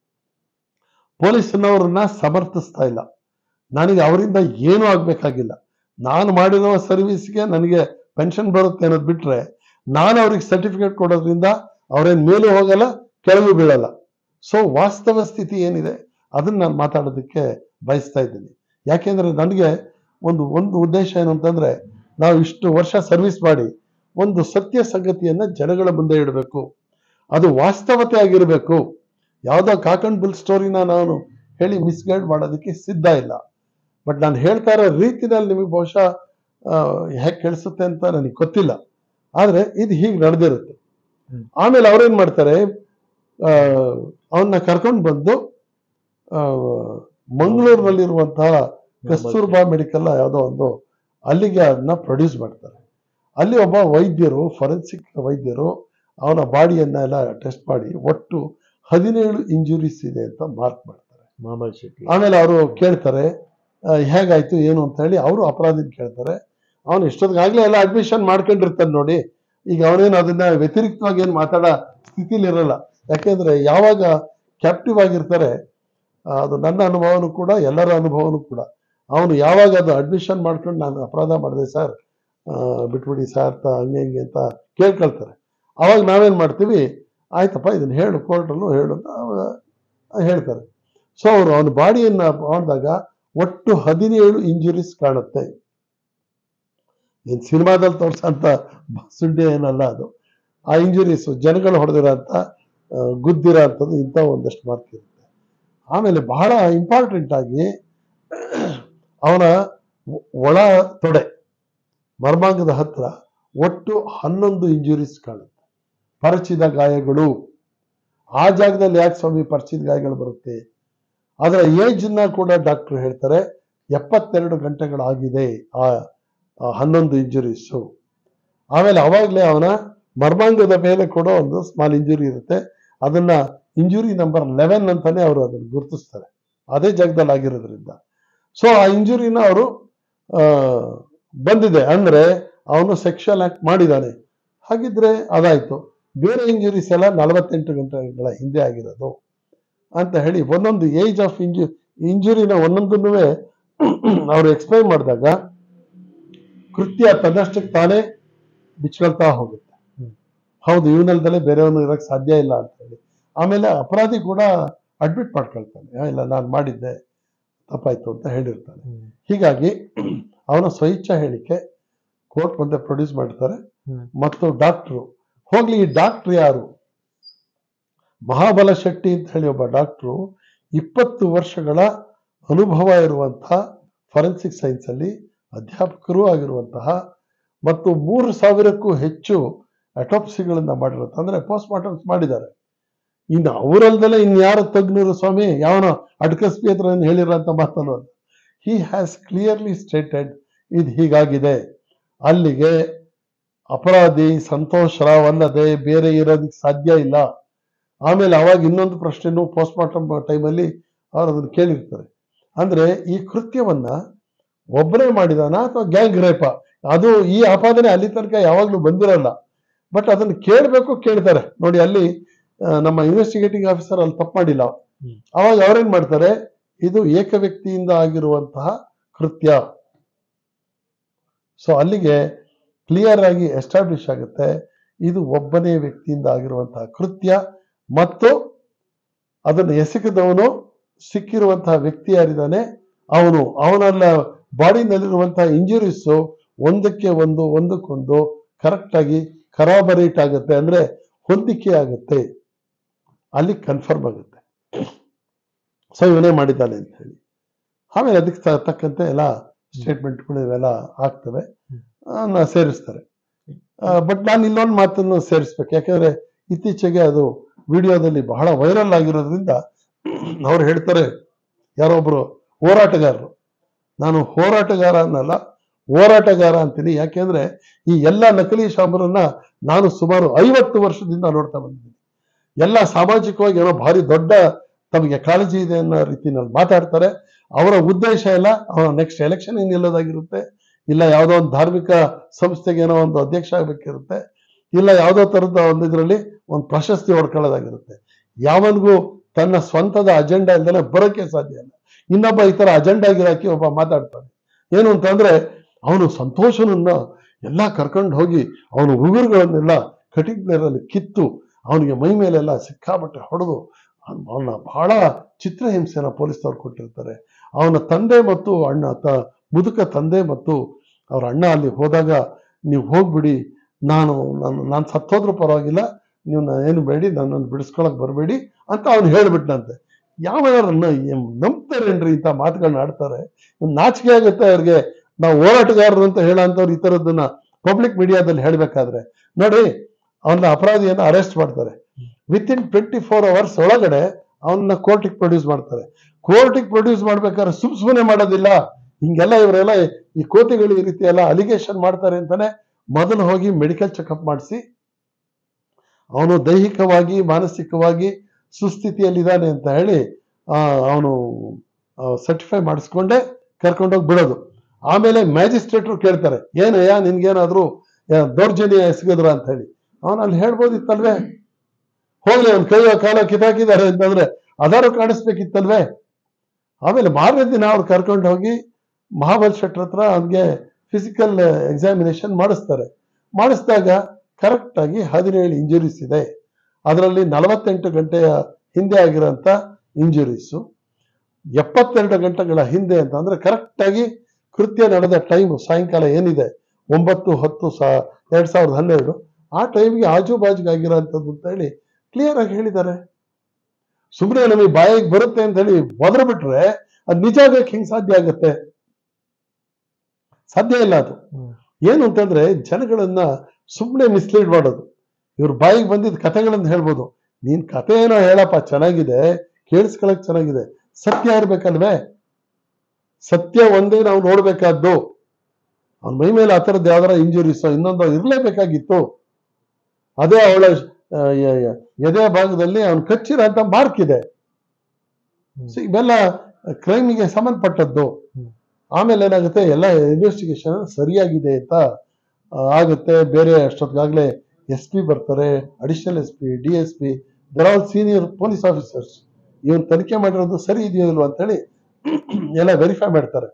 ಪೊಲೀಸ್ನವ್ರನ್ನ ಸಮರ್ಥಿಸ್ತಾ ಇಲ್ಲ ನನಗೆ ಅವರಿಂದ ಏನೂ ಆಗ್ಬೇಕಾಗಿಲ್ಲ ನಾನು ಮಾಡಿರೋ ಸರ್ವಿಸ್ಗೆ ನನಗೆ ಪೆನ್ಷನ್ ಬರುತ್ತೆ ಅನ್ನೋದು ಬಿಟ್ರೆ ನಾನು ಅವ್ರಿಗೆ ಸರ್ಟಿಫಿಕೇಟ್ ಕೊಡೋದ್ರಿಂದ ಅವ್ರೇನ್ ಮೇಲೂ ಹೋಗಲ್ಲ ಕೆಳಗೂ ಬೀಳಲ್ಲ ಸೊ ವಾಸ್ತವ ಸ್ಥಿತಿ ಏನಿದೆ ಅದನ್ನ ನಾನು ಮಾತಾಡೋದಕ್ಕೆ ಬಯಸ್ತಾ ಇದ್ದೀನಿ ಯಾಕೆಂದ್ರೆ ನನಗೆ ಒಂದು ಒಂದು ಉದ್ದೇಶ ಏನು ಅಂತಂದ್ರೆ ನಾವು ಇಷ್ಟು ವರ್ಷ ಸರ್ವಿಸ್ ಮಾಡಿ ಒಂದು ಸತ್ಯ ಸಂಗತಿಯನ್ನ ಜನಗಳ ಮುಂದೆ ಇಡಬೇಕು ಅದು ವಾಸ್ತವತೆ ಆಗಿರಬೇಕು ಯಾವುದೋ ಕಾಕಂಡ್ ಬುಲ್ ಸ್ಟೋರಿನ ನಾನು ಹೇಳಿ ಮಿಸ್ಗೈಡ್ ಮಾಡೋದಕ್ಕೆ ಸಿದ್ಧ ಇಲ್ಲ ಬಟ್ ನಾನು ಹೇಳ್ತಾ ಇರೋ ರೀತಿನಲ್ಲಿ ನಿಮಗೆ ಬಹುಶಃ ಹೇಗೆ ಕೇಳಿಸುತ್ತೆ ಅಂತ ನನಗೆ ಗೊತ್ತಿಲ್ಲ ಆದ್ರೆ ಇದು ಹೀಗೆ ನಡೆದಿರುತ್ತೆ ಹ್ಮ್. ಆಮೇಲೆ ಅವ್ರೇನ್ ಮಾಡ್ತಾರೆ ಅವನ್ನ ಕರ್ಕೊಂಡು ಬಂದು ಆ, ಮಂಗಳೂರಿನಲ್ಲಿರುವಂತಹ ಕಸ್ತೂರ್ಬಾ ಮೆಡಿಕಲ್ ಯಾವುದೋ ಒಂದು ಅಲ್ಲಿಗೆ ಅದನ್ನ ಪ್ರೊಡ್ಯೂಸ್ ಮಾಡ್ತಾರೆ ಅಲ್ಲಿ ಒಬ್ಬ ವೈದ್ಯರು ಫೊರೆನ್ಸಿಕ್ ವೈದ್ಯರು ಅವನ ಬಾಡಿಯನ್ನ ಎಲ್ಲ ಟೆಸ್ಟ್ ಮಾಡಿ ಒಟ್ಟು ಹದಿನೇಳು ಇಂಜುರೀಸ್ ಇದೆ ಅಂತ ಮಾರ್ಕ್ ಮಾಡ್ತಾರೆ ಮಹಮ್ಮದ್ ಶೆಟ್ಟಿ ಆಮೇಲೆ ಅವರು ಕೇಳ್ತಾರೆ ಆ, ಹೇಗಾಯ್ತು ಏನು ಅಂತ ಹೇಳಿ ಅವರು ಅಪರಾಧಿನ ಕೇಳ್ತಾರೆ ಅವನು ಇಷ್ಟೊತ್ತಿಗಾಗ್ಲೇ ಎಲ್ಲ ಅಡ್ಮಿಷನ್ ಮಾಡ್ಕೊಂಡಿರ್ತಾನೆ ನೋಡಿ ಈಗ ಅವನೇನು ಅದನ್ನ ವ್ಯತಿರಿಕ್ತವಾಗಿ ಏನು ಮಾತಾಡೋ ಸ್ಥಿತಿಲಿ ಇರಲ್ಲ ಯಾಕೆಂದ್ರೆ ಯಾವಾಗ ಕ್ಯಾಪ್ಟಿವ್ ಆಗಿರ್ತಾರೆ ಆ, ಅದು ನನ್ನ ಅನುಭವನೂ ಕೂಡ ಎಲ್ಲರ ಅನುಭವನೂ ಕೂಡ ಅವನು ಯಾವಾಗ ಅದು ಅಡ್ಮಿಷನ್ ಮಾಡ್ಕೊಂಡು ನಾನು ಅಪರಾಧ ಮಾಡಿದೆ ಸರ್ ಬಿಟ್ಬಿಡಿ ಸರ್ ತ ಹಂಗೆ ಹಿಂಗೆ ಅಂತ ಕೇಳ್ಕೊಳ್ತಾರೆ ಅವಾಗ ನಾವೇನ್ ಮಾಡ್ತೀವಿ ಆಯ್ತಪ್ಪ ಇದನ್ನ ಹೇಳು ಕೋರ್ಟಲ್ಲೂ ಹೇಳು ಅಂತ ಅವ- ಹೇಳ್ತಾರೆ ಸೊ ಅವರು ಅವನ ಬಾಡಿಯನ್ನ ಮಾಡಿದಾಗ ಒಟ್ಟು ಹದಿನೇಳು ಇಂಜುರೀಸ್ ಕಾಣುತ್ತೆ ಏನ್ ಸಿನಿಮಾದಲ್ಲಿ ತೋರ್ಸಂತ ಸುಡ್ಡೆ ಏನಲ್ಲ ಅದು ಆ ಇಂಜುರೀಸ್ ಜನಗಳು ಹೊಡೆದಿರೋ ಅಂತ ಗುದ್ದಿರೋ ಅಂಥದ್ದು ಇಂಥ ಒಂದಷ್ಟು ಮಾರ್ಕ್ ಇರುತ್ತೆ ಆಮೇಲೆ ಬಹಳ ಇಂಪಾರ್ಟೆಂಟ್ ಆಗಿ ಅವನ ಒಳ ತೊಡೆ ಮರ್ಮಾಂಗದ ಹತ್ರ ಒಟ್ಟು ಹನ್ನೊಂದು ಇಂಜುರೀಸ್ ಕಾಣುತ್ತೆ ಪರಚಿದ ಗಾಯಗಳು ಆ ಜಾಗದಲ್ಲಿ ಯಾಕೆ ಸ್ವಾಮಿ ಪರಚಿದ ಗಾಯಗಳು ಬರುತ್ತೆ ಅದರ ಏಜ್ ನ ಕೂಡ ಡಾಕ್ಟರ್ ಹೇಳ್ತಾರೆ ಎಪ್ಪತ್ತೆರಡು ಗಂಟೆಗಳಾಗಿದೆ ಆ ಆ ಹನ್ನೊಂದು ಇಂಜುರೀಸು ಆಮೇಲೆ ಅವಾಗಲೇ ಅವನ ಮರ್ಮಾಂಗದ ಮೇಲೆ ಕೂಡ ಒಂದು ಸ್ಮಾಲ್ ಇಂಜುರಿ ಇರುತ್ತೆ ಅದನ್ನ ಇಂಜುರಿ ನಂಬರ್ ಲೆವೆನ್ ಅಂತಾನೆ ಅವರು ಅದನ್ನು ಗುರುತಿಸ್ತಾರೆ ಅದೇ ಜಾಗದಲ್ಲಿ ಆಗಿರೋದ್ರಿಂದ ಸೊ ಆ ಇಂಜುರಿನ ಅವರು ಬಂದಿದೆ ಅಂದ್ರೆ ಅವನು ಸೆಕ್ಷುವಲ್ ಆಕ್ಟ್ ಮಾಡಿದ್ದಾನೆ ಹಾಗಿದ್ರೆ ಅದಾಯ್ತು ಬೇರೆ ಇಂಜುರೀಸ್ ಎಲ್ಲ ನಲವತ್ತೆಂಟು ಗಂಟೆಗಳ ಹಿಂದೆ ಆಗಿರೋದು ಅಂತ ಹೇಳಿ ಒಂದೊಂದು ಏಜ್ ಆಫ್ ಇಂಜು ಇಂಜುರಿನ ಒಂದೊಂದನ್ನು ಅವರು ಎಕ್ಸ್ಪ್ಲೈನ್ ಮಾಡಿದಾಗ ಕೃತ್ಯ ತನ್ನಷ್ಟಕ್ಕೆ ತಾನೇ ಬಿಚ್ಕೊಳ್ತಾ ಹೋಗುತ್ತೆ ಹ್ಮ್. ಹೌದು ಇವನಲ್ದಲೆ ಬೇರೆಯವನು ಇರಕ್ ಸಾಧ್ಯ ಇಲ್ಲ ಅಂತ ಹೇಳಿ ಆಮೇಲೆ ಅಪರಾಧಿ ಕೂಡ ಅಡ್ಮಿಟ್ ಮಾಡ್ಕೊಳ್ತಾನೆ "ಆ, ಇಲ್ಲ ನಾನು ಮಾಡಿದ್ದೆ ತಪ್ಪಾಯ್ತು ಅಂತ ಹೇಳಿರ್ತಾನೆ ಹ್ಮ್. ಹೀಗಾಗಿ ಅವನ ಸ್ವಇಚ್ಛಾ ಹೇಳಿಕೆ ಕೋರ್ಟ್ ಮುಂದೆ ಪ್ರೊಡ್ಯೂಸ್ ಮಾಡ್ತಾರೆ ಹ್ಮ್. ಮತ್ತು ಡಾಕ್ಟ್ರು ಹೋಗ್ಲಿ ಈ ಡಾಕ್ಟ್ರು ಯಾರು ಮಹಾಬಲ ಶೆಟ್ಟಿ ಅಂತ ಹೇಳಿ ಒಬ್ಬ ಡಾಕ್ಟ್ರು ಇಪ್ಪತ್ತು ವರ್ಷಗಳ ಅನುಭವ ಇರುವಂತಹ ಫಾರೆನ್ಸಿಕ್ ಸೈನ್ಸ್ ಅಲ್ಲಿ ಅಧ್ಯಾಪಕರೂ ಆಗಿರುವಂತಹ ಮತ್ತು ಮೂರು ಸಾವಿರಕ್ಕೂ ಹೆಚ್ಚು ಅಟೋಪ್ಸಿಗಳನ್ನ ಮಾಡಿರುತ್ತೆ ಅಂದ್ರೆ ಪೋಸ್ಟ್ ಮಾರ್ಟಮ್ಸ್ ಮಾಡಿದ್ದಾರೆ ಇನ್ನು ಅವರಲ್ದಲೇ ಇನ್ಯಾರು ತಜ್ಞರು ಸ್ವಾಮಿ ಯಾವನ ಅಡ್ಕಸ್ಬಿ ಹತ್ರ ಏನ್ ಹೇಳಿರೋಂಥ ಮಾತನ್ನು ಹಿ ಹ್ಯಾಸ್ ಕ್ಲಿಯರ್ಲಿ ಸ್ಟೇಟೆಡ್ ಇದು ಹೀಗಾಗಿದೆ ಅಲ್ಲಿಗೆ ಅಪರಾಧಿ ಸಂತೋಷ್ ರಾವ್ ಅಲ್ಲದೆ ಬೇರೆ ಇರೋದಕ್ಕೆ ಸಾಧ್ಯ ಇಲ್ಲ ಆಮೇಲೆ ಅವಾಗ ಇನ್ನೊಂದು ಪ್ರಶ್ನೆನೂ ಪೋಸ್ಟ್ ಮಾರ್ಟಮ್ ಟೈಮಲ್ಲಿ ಅವ್ರು ಅದನ್ನು ಕೇಳಿರ್ತಾರೆ ಅಂದ್ರೆ ಈ ಕೃತ್ಯವನ್ನ ಒಬ್ಬನೇ ಮಾಡಿದಾನ ಅಥವಾ ಗ್ಯಾಂಗ್ ರೇಪ ಅದು ಈ ಆಪಾದನೆ ಅಲ್ಲಿ ತನಕ ಯಾವಾಗ್ಲೂ ಬಂದಿರಲ್ಲ ಬಟ್ ಅದನ್ನು ಕೇಳಬೇಕು ಕೇಳ್ತಾರೆ ನೋಡಿ ಅಲ್ಲಿ ಆ, ನಮ್ಮ ಇನ್ವೆಸ್ಟಿಗೇಟಿಂಗ್ ಆಫೀಸರ್ ಅಲ್ಲಿ ತಪ್ಪು ಮಾಡಿಲ್ಲ ಹ್ಮ್. ಅವಾಗ ಅವ್ರೇನ್ ಮಾಡ್ತಾರೆ ಇದು ಏಕ ವ್ಯಕ್ತಿಯಿಂದ ಆಗಿರುವಂತಹ ಕೃತ್ಯ ಸೊ ಅಲ್ಲಿಗೆ ಕ್ಲಿಯರ್ ಆಗಿ ಎಸ್ಟಾಬ್ಲಿಷ್ ಆಗುತ್ತೆ ಇದು ಒಬ್ಬನೇ ವ್ಯಕ್ತಿಯಿಂದ ಆಗಿರುವಂತಹ ಕೃತ್ಯ ಮತ್ತು ಅದನ್ನು ಎಸಗಿದವನು ಸಿಕ್ಕಿರುವಂತಹ ವ್ಯಕ್ತಿ ಯಾರಿದ್ದಾನೆ ಅವನು ಅವನನ್ನ ಬಾಡಿನಲ್ಲಿರುವಂತಹ ಇಂಜುರೀಸ್ ಒಂದಕ್ಕೆ ಒಂದು ಒಂದಕ್ಕೊಂದು ಕರೆಕ್ಟ್ ಆಗಿ ಕರಾಬರೇಟ್ ಆಗುತ್ತೆ ಅಂದ್ರೆ ಹೊಂದಿಕೆ ಆಗುತ್ತೆ ಅಲ್ಲಿ ಕನ್ಫರ್ಮ್ ಆಗುತ್ತೆ ಸೊ ಇವನೇ ಮಾಡಿದ್ದಾನೆ ಅಂತ ಹೇಳಿ ಆಮೇಲೆ ಅದಕ್ಕೆ ತ- ತಕ್ಕಂತೆ ಎಲ್ಲ ಸ್ಟೇಟ್ಮೆಂಟ್ಗಳು ಇವೆಲ್ಲ ಆಗ್ತವೆ ಆ, ಸೇರಿಸ್ತಾರೆ ಬಟ್ ನಾನು ಇನ್ನೊಂದು ಮಾತನ್ನು ಸೇರಿಸ್ಬೇಕು ಯಾಕಂದ್ರೆ ಇತ್ತೀಚೆಗೆ ಅದು ವಿಡಿಯೋದಲ್ಲಿ ಬಹಳ ವೈರಲ್ ಆಗಿರೋದ್ರಿಂದ ಅವ್ರು ಹೇಳ್ತಾರೆ ಯಾರೋ ಒಬ್ರು ಹೋರಾಟಗಾರರು ನಾನು ಹೋರಾಟಗಾರ ಅನ್ನಲ್ಲ ಹೋರಾಟಗಾರ ಅಂತೀನಿ ಯಾಕೆಂದ್ರೆ ಈ ಎಲ್ಲ ನಕಲಿ ಶಾಮರನ್ನ ನಾನು ಸುಮಾರು ಐವತ್ತು ವರ್ಷದಿಂದ ನೋಡ್ತಾ ಬಂದಿದ್ದೀನಿ ಎಲ್ಲ ಸಾಮಾಜಿಕವಾಗಿ ಏನೋ ಭಾರಿ ದೊಡ್ಡ ತಮಗೆ ಕಾಳಜಿ ಇದೆ ಅನ್ನೋ ರೀತಿನಲ್ಲಿ ಮಾತಾಡ್ತಾರೆ ಅವರ ಉದ್ದೇಶ ಎಲ್ಲ ಅವರ ನೆಕ್ಸ್ಟ್ ಎಲೆಕ್ಷನ್ ನಿಲ್ಲೋದಾಗಿರುತ್ತೆ ಇಲ್ಲ ಯಾವುದೋ ಒಂದು ಧಾರ್ಮಿಕ ಸಂಸ್ಥೆಗೆ ಏನೋ ಒಂದು ಅಧ್ಯಕ್ಷ ಆಗ್ಬೇಕಿರುತ್ತೆ ಇಲ್ಲ ಯಾವುದೋ ತರದ ಒಂದು ಇದರಲ್ಲಿ ಒಂದು ಪ್ರಶಸ್ತಿ ಹೊಡ್ಕೊಳ್ಳೋದಾಗಿರುತ್ತೆ ಯಾವನಿಗೂ ತನ್ನ ಸ್ವಂತದ ಅಜೆಂಡಾ ಇಲ್ದಲೆ ಬರೋಕೆ ಸಾಧ್ಯ ಇಲ್ಲ ಇನ್ನೊಬ್ಬ ಈ ತರ ಅಜೆಂಡಾ ಗಿರಾಕಿ ಒಬ್ಬ ಮಾತಾಡ್ತಾನೆ ಏನು ಅಂತಂದ್ರೆ ಅವನು ಸಂತೋಷನನ್ನ ಎಲ್ಲ ಕರ್ಕೊಂಡು ಹೋಗಿ ಅವನ ಉಗುರುಗಳನ್ನೆಲ್ಲ ಕಟಿಂಗ್ ಪ್ಲೇರಲ್ಲಿ ಕಿತ್ತು ಅವನಿಗೆ ಮೈ ಮೇಲೆಲ್ಲ ಸಿಕ್ಕಾಪಟ್ಟೆ ಹೊಡೆದು ಅವನ ಬಹಳ ಚಿತ್ರಹಿಂಸೆನ ಪೊಲೀಸ್ನವ್ರು ಕೊಟ್ಟಿರ್ತಾರೆ ಅವನ ತಂದೆ ಮತ್ತು ಅಣ್ಣ ತ ಮುದುಕ ತಂದೆ ಮತ್ತು ಅವ್ರ ಅಣ್ಣ ಅಲ್ಲಿ ಹೋದಾಗ ನೀವು ಹೋಗ್ಬಿಡಿ ನಾನು ನಾನು ನಾನು ಸತ್ತೋದ್ರೂ ಪರವಾಗಿಲ್ಲ ನೀವು ನಾ- ಏನು ಬೇಡಿ ನನ್ನನ್ನು ಬಿಡಿಸ್ಕೊಳಕ್ ಬರಬೇಡಿ ಅಂತ ಅವ್ನು ಹೇಳ್ಬಿಟ್ನಂತೆ ಯಾವ ನಂಬ್ತಾರೇನ್ರಿ ಇಂಥ ಮಾತುಗಳನ್ನ ಆಡ್ತಾರೆ ಒಂದ್ ನಾಚಿಕೆ ಆಗುತ್ತೆ ಅವ್ರಿಗೆ ನಾವು ಹೋರಾಟಗಾರರು ಅಂತ ಹೇಳೋಂಥವ್ರು ಈ ಥರದ್ದನ್ನ ಪಬ್ಲಿಕ್ ಮೀಡಿಯಾದಲ್ಲಿ ಹೇಳ್ಬೇಕಾದ್ರೆ ನೋಡಿ ಅವನ ಅಪರಾಧಿಯನ್ನ ಅರೆಸ್ಟ್ ಮಾಡ್ತಾರೆ within twenty four hours ಒಳಗಡೆ ಅವನ್ನ ಕೋರ್ಟಿಗೆ ಪ್ರೊಡ್ಯೂಸ್ ಮಾಡ್ತಾರೆ ಕೋರ್ಟಿಗೆ ಪ್ರೊಡ್ಯೂಸ್ ಮಾಡ್ಬೇಕಾದ್ರೆ ಸುಮ್ ಸುಮ್ಮನೆ ಮಾಡೋದಿಲ್ಲ ಹಿಂಗೆಲ್ಲ ಇವರೆಲ್ಲ ಈ ಕೋತಿಗಳು ಈ ರೀತಿ ಎಲ್ಲ ಅಲಿಗೇಷನ್ ಮಾಡ್ತಾರೆ ಅಂತಾನೆ ಮೊದಲು ಹೋಗಿ ಮೆಡಿಕಲ್ ಚೆಕಪ್ ಮಾಡಿಸಿ ಅವನು ದೈಹಿಕವಾಗಿ ಮಾನಸಿಕವಾಗಿ ಸುಸ್ಥಿತಿಯಲ್ಲಿದ್ದಾನೆ ಅಂತ ಹೇಳಿ ಅವನು ಸರ್ಟಿಫೈ ಮಾಡಿಸ್ಕೊಂಡೆ ಕರ್ಕೊಂಡೋಗಿ ಬಿಡೋದು ಆಮೇಲೆ ಮ್ಯಾಜಿಸ್ಟ್ರೇಟ್ರು ಕೇಳ್ತಾರೆ ಏನಯ್ಯ ನಿನ್ಗೇನಾದ್ರೂ ಆ, ದೌರ್ಜನ್ಯ ಎಸಗಿದ್ರ ಅಂತ ಹೇಳಿ ಅವನು ಅಲ್ಲಿ ಹೇಳ್ಬೋದಿತ್ತಲ್ವೇ ಹೋಗ್ಲಿ ಅವ್ನ ಕೈಯ ಕಾಲ ಕಿತಾಕಿದ್ದಾರೆ ಅಂತಂದ್ರೆ ಅದಾರು ಕಾಣಿಸ್ಬೇಕಿತ್ತಲ್ವೇ ಆಮೇಲೆ ಮಾರನೇ ದಿನ ಅವ್ರು ಕರ್ಕೊಂಡು ಹೋಗಿ ಮಹಾಬಲ್ ಶೆಟ್ರ್ ಹತ್ರ ಅವ್ನಿಗೆ ಫಿಸಿಕಲ್ ಎಕ್ಸಾಮಿನೇಷನ್ ಮಾಡಿಸ್ತಾರೆ ಮಾಡಿಸಿದಾಗ ಕರೆಕ್ಟ್ ಆಗಿ ಹದಿನೇಳು ಇಂಜುರೀಸ್ ಇದೆ ಅದರಲ್ಲಿ ನಲವತ್ತೆಂಟು ಗಂಟೆಯ ಹಿಂದೆ ಆಗಿರೋಂಥ ಇಂಜುರೀಸು ಎಪ್ಪತ್ತೆರಡು ಗಂಟೆಗಳ ಹಿಂದೆ ಅಂತ ಅಂದ್ರೆ ಕರೆಕ್ಟ್ ಆಗಿ ಕೃತ್ಯ ನಡೆದ ಟೈಮ್ ಸಾಯಂಕಾಲ ಏನಿದೆ ಒಂಬತ್ತು ಹತ್ತು ಸಾ ಎರಡ್ ಸಾವಿರದ ಹನ್ನೆರಡು ಆ ಟೈಮ್ಗೆ ಆಜು ಬಾಜುಗೆ ಆಗಿರೋಂಥದ್ದು ಅಂತ ಹೇಳಿ ಕ್ಲಿಯರ್ ಆಗಿ ಹೇಳಿದ್ದಾರೆ ಸುಮ್ಮನೆ ನಮಗೆ ಬಾಯಿಗೆ ಬರುತ್ತೆ ಅಂತ ಹೇಳಿ ಒದ್ರ ಬಿಟ್ರೆ ಅದು ನಿಜ ಆಗಕ್ಕೆ ಹೆಂಗ್ ಸಾಧ್ಯ ಆಗುತ್ತೆ ಸಾಧ್ಯ ಇಲ್ಲ ಅದು ಹ್ಮ್. ಏನು ಅಂತಂದ್ರೆ ಜನಗಳನ್ನ ಸುಮ್ಮನೆ ಮಿಸ್ಲೀಡ್ ಮಾಡೋದು ಇವ್ರ ಬಾಯಿಗೆ ಬಂದಿದ್ದ ಕಥೆಗಳನ್ನ ಹೇಳ್ಬೋದು ನೀನ್ ಕಥೆ ಏನೋ ಹೇಳಪ್ಪ ಚೆನ್ನಾಗಿದೆ ಕೇಳಿಸ್ಕೊಳಕ್ ಚೆನ್ನಾಗಿದೆ ಸತ್ಯ ಇರ್ಬೇಕಲ್ವೇ ಸತ್ಯ ಒಂದೇ ನಾವು ನೋಡ್ಬೇಕಾದ್ದು ಅವನ ಮೈ ಮೇಲೆ ಆ ಥರದ್ದು ಯಾವ್ದಾರ ಇಂಜುರೀಸೋ ಇನ್ನೊಂದೋ ಇರ್ಲೇಬೇಕಾಗಿತ್ತು ಅದೇ ಅವಳ ಆ, ಯ- ಯ- ಎದೆ ಭಾಗದಲ್ಲಿ ಅವನು ಕಚ್ಚಿರೋ ಅಂತ ಮಾರ್ಕ್ ಇದೆ ಹ್ಮ್. So ಇವೆಲ್ಲ ಕ್ರೈಮಿಗೆ ಸಂಬಂಧಪಟ್ಟದ್ದು ಹ್ಮ್. ಆಮೇಲೆ ಏನಾಗುತ್ತೆ ಎಲ್ಲ ಇನ್ವೆಸ್ಟಿಗೇಷನ್ ಸರಿಯಾಗಿದೆ ಅಂತ ಆ, ಆಗುತ್ತೆ ಬೇರೆ ಅಷ್ಟೊತ್ತಿಗಾಗಲೇ ಎಸ್ ಪಿ ಬರ್ತಾರೆ additional S P D S P there all senior police officers ಇವನ್ ತನಿಖೆ ಮಾಡಿರೋದು ಸರಿ ಇದೆಯೋ ಇಲ್ವೋ ಅಂತೇಳಿ ಎಲ್ಲ ವೆರಿಫೈ ಮಾಡ್ತಾರೆ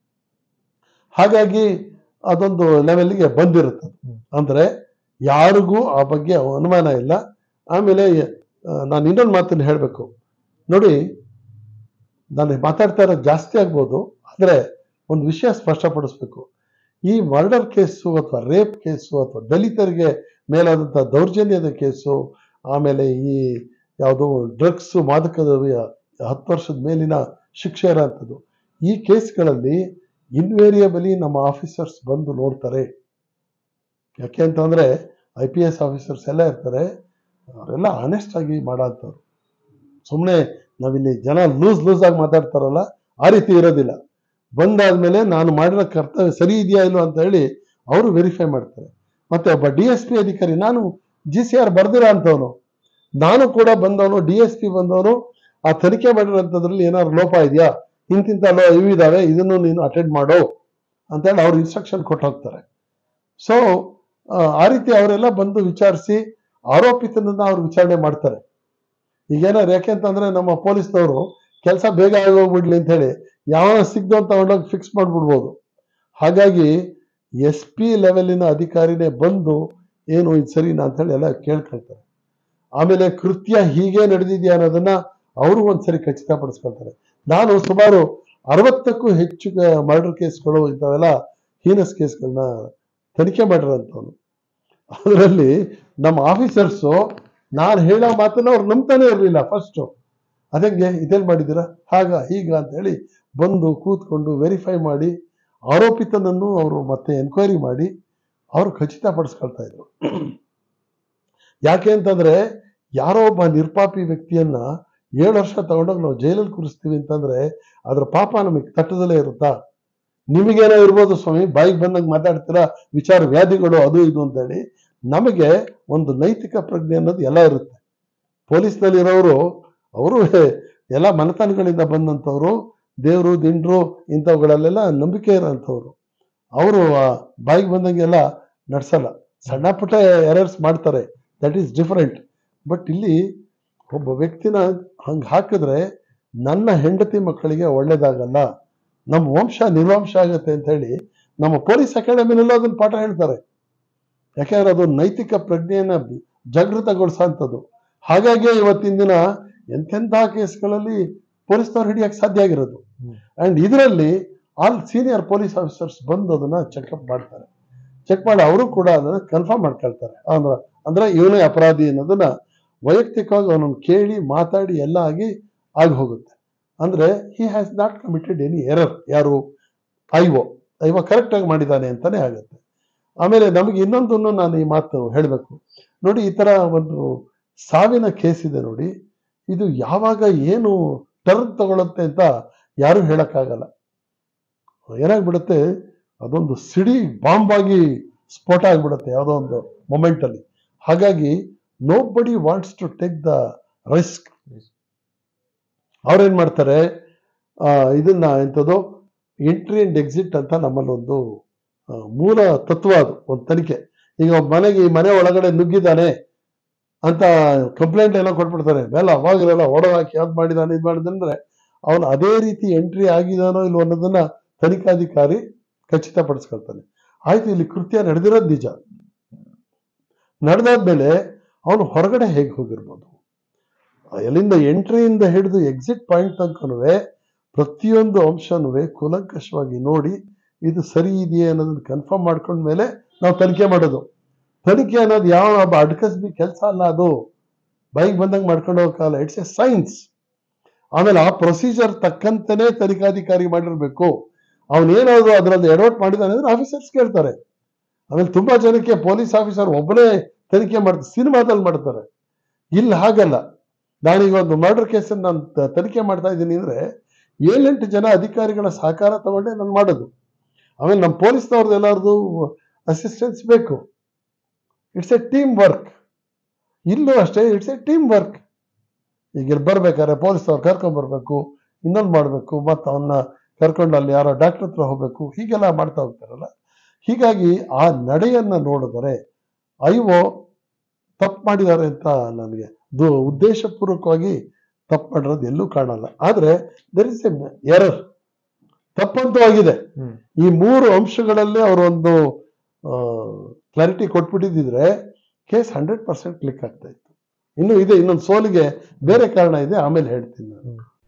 ಹಾಗಾಗಿ ಅದೊಂದು ಲೆವೆಲ್ಗೆ ಬಂದಿರುತ್ತೆ ಹ್ಮ್. ಅಂದ್ರೆ ಯಾರಿಗೂ ಆ ಬಗ್ಗೆ ಅನುಮಾನ ಇಲ್ಲ ಆಮೇಲೆ ಆ, ನಾನು ಇನ್ನೊಂದು ಮಾತನ್ನು ಹೇಳಬೇಕು ನೋಡಿ ನಾನು ಮಾತಾಡ್ತಾ ಇರೋದು ಜಾಸ್ತಿ ಆಗ್ಬೋದು ಆದರೆ ಒಂದು ವಿಷಯ ಸ್ಪಷ್ಟಪಡಿಸ್ಬೇಕು ಈ ಮರ್ಡರ್ ಕೇಸು ಅಥವಾ ರೇಪ್ ಕೇಸು ಅಥವಾ ದಲಿತರಿಗೆ ಮೇಲಾದಂಥ ದೌರ್ಜನ್ಯದ ಕೇಸು ಆಮೇಲೆ ಈ ಯಾವುದು ಡ್ರಗ್ಸ್ ಮಾದಕ ದ್ರವ್ಯ ಹತ್ತು ವರ್ಷದ ಮೇಲಿನ ಶಿಕ್ಷೆ ಇರೋಂಥದ್ದು ಈ ಕೇಸ್ಗಳಲ್ಲಿ ಇನ್ವೇರಿಯಬಲಿ ನಮ್ಮ ಆಫೀಸರ್ಸ್ ಬಂದು ನೋಡ್ತಾರೆ ಯಾಕೆ ಅಂತಂದ್ರೆ ಐ ಪಿ ಎಸ್ ಆಫೀಸರ್ಸ್ ಎಲ್ಲ ಇರ್ತಾರೆ ಅವರೆಲ್ಲ ಆನೆಸ್ಟ್ ಆಗಿ ಮಾಡೋಂಥವ್ರು ಸುಮ್ಮನೆ ನಾವಿಲ್ಲಿ ಜನ ಲೂಸ್ ಲೂಸ್ ಆಗಿ ಮಾತಾಡ್ತಾರಲ್ಲ ಆ ರೀತಿ ಇರೋದಿಲ್ಲ ಬಂದಾದ್ಮೇಲೆ ನಾನು ಮಾಡಿರೋ ಕರ್ತವ್ಯ ಸರಿ ಇದೆಯಾ ಇಲ್ವಾ ಅಂತ ಹೇಳಿ ಅವರು ವೆರಿಫೈ ಮಾಡ್ತಾರೆ ಮತ್ತೆ ಒಬ್ಬ ಡಿ ಎಸ್ ಪಿ ಅಧಿಕಾರಿ ನಾನು ಜಿ ಸಿ ಆರ್ ಬರ್ದಿರೋ ಅಂಥವನು ನಾನು ಕೂಡ ಬಂದವನು ಡಿ ಎಸ್ ಪಿ ಬಂದವನು ಆ ತನಿಖೆ ಮಾಡಿರೋಂಥದ್ರಲ್ಲಿ ಏನಾದ್ರು ಲೋಪ ಇದೆಯಾ ಇಂತಿಂತ ಲೋ ಇವು ಇದಾವೆ ಇದನ್ನು ನೀನು ಅಟೆಂಡ್ ಮಾಡು ಅಂತೇಳಿ ಅವ್ರು ಇನ್ಸ್ಟ್ರಕ್ಷನ್ ಕೊಟ್ಟು ಹೋಗ್ತಾರೆ ಸೊ ಆ ರೀತಿ ಅವರೆಲ್ಲ ಬಂದು ವಿಚಾರಿಸಿ ಆರೋಪಿತನನ್ನ ಅವ್ರು ವಿಚಾರಣೆ ಮಾಡ್ತಾರೆ ಈಗೇನಾರು ಯಾಕೆ ಅಂತಂದ್ರೆ ನಮ್ಮ ಪೊಲೀಸ್ನವರು ಕೆಲಸ ಬೇಗ ಆಗೋಗ್ಬಿಡ್ಲಿ ಅಂತ ಹೇಳಿ ಯಾವನ ಸಿಗ್ದು ಅಂತ ತಗೊಂಡೋಗಿ ಫಿಕ್ಸ್ ಮಾಡ್ಬಿಡ್ಬೋದು ಹಾಗಾಗಿ ಎಸ್ ಪಿ ಲೆವೆಲಿನ ಅಧಿಕಾರಿನೇ ಬಂದು ಏನು ಇದು ಸರಿನಾ ಅಂತ ಹೇಳಿ ಎಲ್ಲ ಕೇಳ್ಕೊಳ್ತಾರೆ ಆಮೇಲೆ ಕೃತ್ಯ ಹೀಗೆ ನಡೆದಿದ್ಯಾ ಅನ್ನೋದನ್ನ ಅವರು ಒಂದ್ಸರಿ ಖಚಿತಪಡಿಸ್ಕೊಳ್ತಾರೆ ನಾನು ಸುಮಾರು ಅರವತ್ತಕ್ಕೂ ಹೆಚ್ಚು ಮರ್ಡರ್ ಕೇಸ್ಗಳು ಇಂಥವೆಲ್ಲ ಹೀನಸ್ ಕೇಸ್ಗಳನ್ನ ತನಿಖೆ ಮಾಡಿರೋಂಥವ್ನು ಅದರಲ್ಲಿ ನಮ್ಮ ಆಫೀಸರ್ಸು ನಾನು ಹೇಳೋ ಮಾತನ್ನ ಅವ್ರು ನಂಬ್ತಾನೆ ಇರಲಿಲ್ಲ ಫಸ್ಟು ಅದಂಗೆ ಇದೇನು ಮಾಡಿದ್ದೀರಾ ಹಾಗ ಹೀಗ ಅಂತ ಹೇಳಿ ಬಂದು ಕೂತ್ಕೊಂಡು ವೆರಿಫೈ ಮಾಡಿ ಆರೋಪಿತನನ್ನು ಅವರು ಮತ್ತೆ ಎನ್ಕ್ವೈರಿ ಮಾಡಿ ಅವರು ಖಚಿತಪಡಿಸ್ಕೊಳ್ತಾ ಇದ್ರು ಯಾಕೆ ಅಂತಂದ್ರೆ ಯಾರೋ ಒಬ್ಬ ನಿರ್ಪಾಪಿ ವ್ಯಕ್ತಿಯನ್ನ ಏಳು ವರ್ಷ ತಗೊಂಡೋಗಿ ನಾವು ಜೈಲಲ್ಲಿ ಕೂರಿಸ್ತೀವಿ ಅಂತಂದ್ರೆ ಅದ್ರ ಪಾಪ ನಮಗೆ ತಟ್ಟದಲ್ಲೇ ಇರುತ್ತಾ ನಿಮಗೇನೋ ಇರ್ಬೋದು ಸ್ವಾಮಿ ಬಾಯಿಗೆ ಬಂದಂಗೆ ಮಾತಾಡ್ತೀರಾ ವಿಚಾರ ವ್ಯಾಧಿಗಳು ಅದು ಇದು ಅಂತ ಹೇಳಿ ನಮಗೆ ಒಂದು ನೈತಿಕ ಪ್ರಜ್ಞೆ ಅನ್ನೋದು ಎಲ್ಲ ಇರುತ್ತೆ ಪೊಲೀಸ್ನಲ್ಲಿ ಇರೋರು ಅವರು ಎಲ್ಲ ಮನೆತನಗಳಿಂದ ಬಂದಂಥವ್ರು ದೇವರು ದಿಂಡ್ರು ಇಂಥವುಗಳಲ್ಲೆಲ್ಲ ನಂಬಿಕೆ ಇರೋಂಥವ್ರು ಅವರು ಬಾಯಿಗೆ ಬಂದಂಗೆಲ್ಲ ನಡ್ಸಲ್ಲ ಸಣ್ಣ ಪುಟ್ಟ ಎರರ್ಸ್ ಮಾಡ್ತಾರೆ ದಟ್ ಈಸ್ ಡಿಫರೆಂಟ್ ಬಟ್ ಇಲ್ಲಿ ಒಬ್ಬ ವ್ಯಕ್ತಿನ ಹಂಗೆ ಹಾಕಿದ್ರೆ ನನ್ನ ಹೆಂಡತಿ ಮಕ್ಕಳಿಗೆ ಒಳ್ಳೇದಾಗಲ್ಲ ನಮ್ಮ ವಂಶ ನಿರ್ವಂಶ ಆಗತ್ತೆ ಅಂತ ಹೇಳಿ ನಮ್ಮ ಪೊಲೀಸ್ ಅಕಾಡೆಮಿನಲ್ಲೂ ಅದನ್ನ ಪಾಠ ಹೇಳ್ತಾರೆ ಯಾಕೆಂದ್ರೆ ಅದು ನೈತಿಕ ಪ್ರಜ್ಞೆಯನ್ನ ಜಾಗೃತಗೊಳಿಸೋಂಥದ್ದು ಹಾಗಾಗಿ ಇವತ್ತಿನ ದಿನ ಎಂತೆಂಥ ಕೇಸ್ಗಳಲ್ಲಿ ಪೊಲೀಸ್ನವ್ರು ಹಿಡಿಯಕ್ಕೆ ಸಾಧ್ಯ ಆಗಿರೋದು ಹ್ಮ್. ಅಂಡ್ ಇದರಲ್ಲಿ ಆಲ್ ಸೀನಿಯರ್ ಪೊಲೀಸ್ ಆಫೀಸರ್ಸ್ ಬಂದು ಅದನ್ನ ಚೆಕ್ಅಪ್ ಮಾಡ್ತಾರೆ ಚೆಕ್ ಮಾಡಿ ಅವರು ಕೂಡ ಅದನ್ನ ಕನ್ಫರ್ಮ್ ಮಾಡ್ಕೊಳ್ತಾರೆ ಅಂದ್ರೆ ಅಂದ್ರೆ ಇವನೇ ಅಪರಾಧಿ ಅನ್ನೋದನ್ನ ವೈಯಕ್ತಿಕವಾಗಿ ಅವನನ್ನು ಕೇಳಿ ಮಾತಾಡಿ ಎಲ್ಲ ಆಗಿ ಆಗಿ ಹೋಗುತ್ತೆ ಅಂದ್ರೆ he has not committed any error ಯಾರು ಐವೋ ಐವೋ ಕರೆಕ್ಟ್ ಆಗಿ ಮಾಡಿದ್ದಾನೆ ಅಂತಾನೆ ಆಗುತ್ತೆ ಆಮೇಲೆ ನಮಗೆ ಇನ್ನೊಂದನ್ನು ನಾನು ಈ ಮಾತು ಹೇಳಬೇಕು ನೋಡಿ ಈ ತರ ಒಂದು ಸಾವಿನ ಕೇಸ್ ಇದೆ ನೋಡಿ ಇದು ಯಾವಾಗ ಏನು ಟರ್ನ್ ತಗೊಳುತ್ತೆ ಅಂತ ಯಾರು ಹೇಳಕ್ಕಾಗಲ್ಲ ಏನಾಗ್ಬಿಡುತ್ತೆ ಅದೊಂದು ಸಿಡಿ ಬಾಂಬ್ ಆಗಿ ಸ್ಫೋಟ ಆಗ್ಬಿಡುತ್ತೆ ಯಾವುದೋ ಒಂದು ಮೊಮೆಂಟ್ ಅಲ್ಲಿ ಹಾಗಾಗಿ nobody wants to take the risk Yes. ಅವ್ರೇನ್ ಮಾಡ್ತಾರೆ ಆ, ಇದನ್ನ ಎಂಥದ್ದು ಎಂಟ್ರಿ ಅಂಡ್ ಎಕ್ಸಿಟ್ ಅಂತ ನಮ್ಮಲ್ಲಿ ಒಂದು ಆ, ಮೂಲ ತತ್ವ ಅದು ಒಂದು ತನಿಖೆ ಈಗ ಒಬ್ಬ ಮನೆಗೆ ಈ ಮನೆ ಒಳಗಡೆ ನುಗ್ಗಿದ್ದಾನೆ ಅಂತ ಕಂಪ್ಲೇಂಟ್ ಏನೋ ಕೊಟ್ಬಿಡ್ತಾರೆ ಮೇಲೆ ಅವಾಗಲೆಲ್ಲ ಹೊಡ ಹಾಕಿ ಯಾವ್ದು ಮಾಡಿದಾನೆ ಇದು ಮಾಡಿದಂದ್ರೆ ಅವನು ಅದೇ ರೀತಿ ಎಂಟ್ರಿ ಆಗಿದಾನೋ ಇಲ್ವೋ ಅನ್ನೋದನ್ನ ತನಿಖಾಧಿಕಾರಿ ಖಚಿತಪಡಿಸ್ಕೊಳ್ತಾನೆ ಆಯ್ತು ಇಲ್ಲಿ ಕೃತ್ಯ ನಡೆದಿರೋದು ನಿಜ ನಡೆದಾದ್ಮೇಲೆ ಅವನು ಹೊರಗಡೆ ಹೇಗೆ ಹೋಗಿರ್ಬೋದು ಎಲ್ಲಿಂದ ಎಂಟ್ರಿಯಿಂದ ಹಿಡಿದು ಎಕ್ಸಿಟ್ ಪಾಯಿಂಟ್ ತನಕನೂ ಪ್ರತಿಯೊಂದು ಅಂಶನೂ ಕೂಲಂಕಷವಾಗಿ ನೋಡಿ ಇದು ಸರಿ ಇದೆಯೇ ಅನ್ನೋದನ್ನ ಕನ್ಫರ್ಮ್ ಮಾಡ್ಕೊಂಡ್ಮೇಲೆ ನಾವು ತನಿಖೆ ಮಾಡೋದು ತನಿಖೆ ಅನ್ನೋದು ಯಾವ ಒಬ್ಬ ಅಡ್ಕಸ್ಬಿ ಕೆಲಸ ಅಲ್ಲ ಅದು ಬೈಕ್ ಬಂದಂಗೆ ಮಾಡ್ಕೊಂಡು ಹೋಗಲ್ಲ ಇಟ್ಸ್ ಎ ಸೈನ್ಸ್ ಆಮೇಲೆ ಆ ಪ್ರೊಸೀಜರ್ ತಕ್ಕಂತೆನೇ ತನಿಖಾಧಿಕಾರಿ ಮಾಡಿರ್ಬೇಕು ಅವನೇನಾದ್ರು ಅದರಲ್ಲಿ ಎಡವಟ್ ಮಾಡಿದಾನೆ ಅಂದ್ರೆ ಆಫೀಸರ್ಸ್ ಕೇಳ್ತಾರೆ ಆಮೇಲೆ ತುಂಬಾ ಜನಕ್ಕೆ ಪೊಲೀಸ್ ಆಫೀಸರ್ ಒಬ್ಬನೇ ತನಿಖೆ ಮಾಡ್ತಾರೆ ಸಿನಿಮಾದಲ್ಲಿ ಮಾಡ್ತಾರೆ ಇಲ್ಲಿ ಹಾಗಲ್ಲ ನಾನೀಗ ಒಂದು ಮರ್ಡರ್ ಕೇಸನ್ನು ನಾನು ತ- ತನಿಖೆ ಮಾಡ್ತಾ ಇದ್ದೀನಿ ಅಂದ್ರೆ ಏಳೆಂಟು ಜನ ಅಧಿಕಾರಿಗಳ ಸಹಕಾರ ತಗೊಂಡೆ ನಾನು ಮಾಡೋದು ಆಮೇಲೆ ನಮ್ಮ ಪೊಲೀಸ್ನವ್ರದ್ದು ಎಲ್ಲರದು ಅಸಿಸ್ಟೆನ್ಸ್ ಬೇಕು ಇಟ್ಸ್ ಎ ಟೀಮ್ ವರ್ಕ್ ಇಲ್ಲೂ ಅಷ್ಟೇ ಇಟ್ಸ್ ಎ ಟೀಮ್ ವರ್ಕ್ ಈಗ ಇಲ್ಲಿ ಬರ್ಬೇಕಾದ್ರೆ ಪೊಲೀಸ್ನವ್ರು ಕರ್ಕೊಂಡ್ ಬರ್ಬೇಕು ಇನ್ನೊಂದು ಮಾಡಬೇಕು ಮತ್ತು ಅವನ್ನ ಕರ್ಕೊಂಡು ಅಲ್ಲಿ ಯಾರೋ ಡಾಕ್ಟರ್ ಹತ್ರ ಹೋಗ್ಬೇಕು ಹೀಗೆಲ್ಲ ಮಾಡ್ತಾ ಹೋಗ್ತಾರಲ್ಲ ಹೀಗಾಗಿ ಆ ನಡೆಯನ್ನ ನೋಡಿದರೆ ಐವೋ ತಪ್ಪು ಮಾಡಿದ್ದಾರೆ ಅಂತ ನನಗೆ ಇದು ಉದ್ದೇಶಪೂರ್ವಕವಾಗಿ ತಪ್ಪು ಮಾಡಿರೋದು ಎಲ್ಲೂ ಕಾಣಲ್ಲ ಆದ್ರೆ ದರ್ ಇಸ್ ಎ ಎರರ್ ತಪ್ಪಂತೂ ಆಗಿದೆ ಹ್ಮ್. ಈ ಮೂರು ಅಂಶಗಳಲ್ಲಿ ಅವರೊಂದು ಕ್ಲಾರಿಟಿ ಕೊಟ್ಬಿಟ್ಟಿದ್ರೆ ಕೇಸ್ ಹಂಡ್ರೆಡ್ ಪರ್ಸೆಂಟ್ ಕ್ಲಿಕ್ ಆಗ್ತಾ ಇತ್ತು ಇನ್ನು ಇದೆ ಇನ್ನೊಂದು ಸೋಲಿಗೆ ಬೇರೆ ಕಾರಣ ಇದೆ ಆಮೇಲೆ ಹೇಳ್ತೀನಿ ನಾನು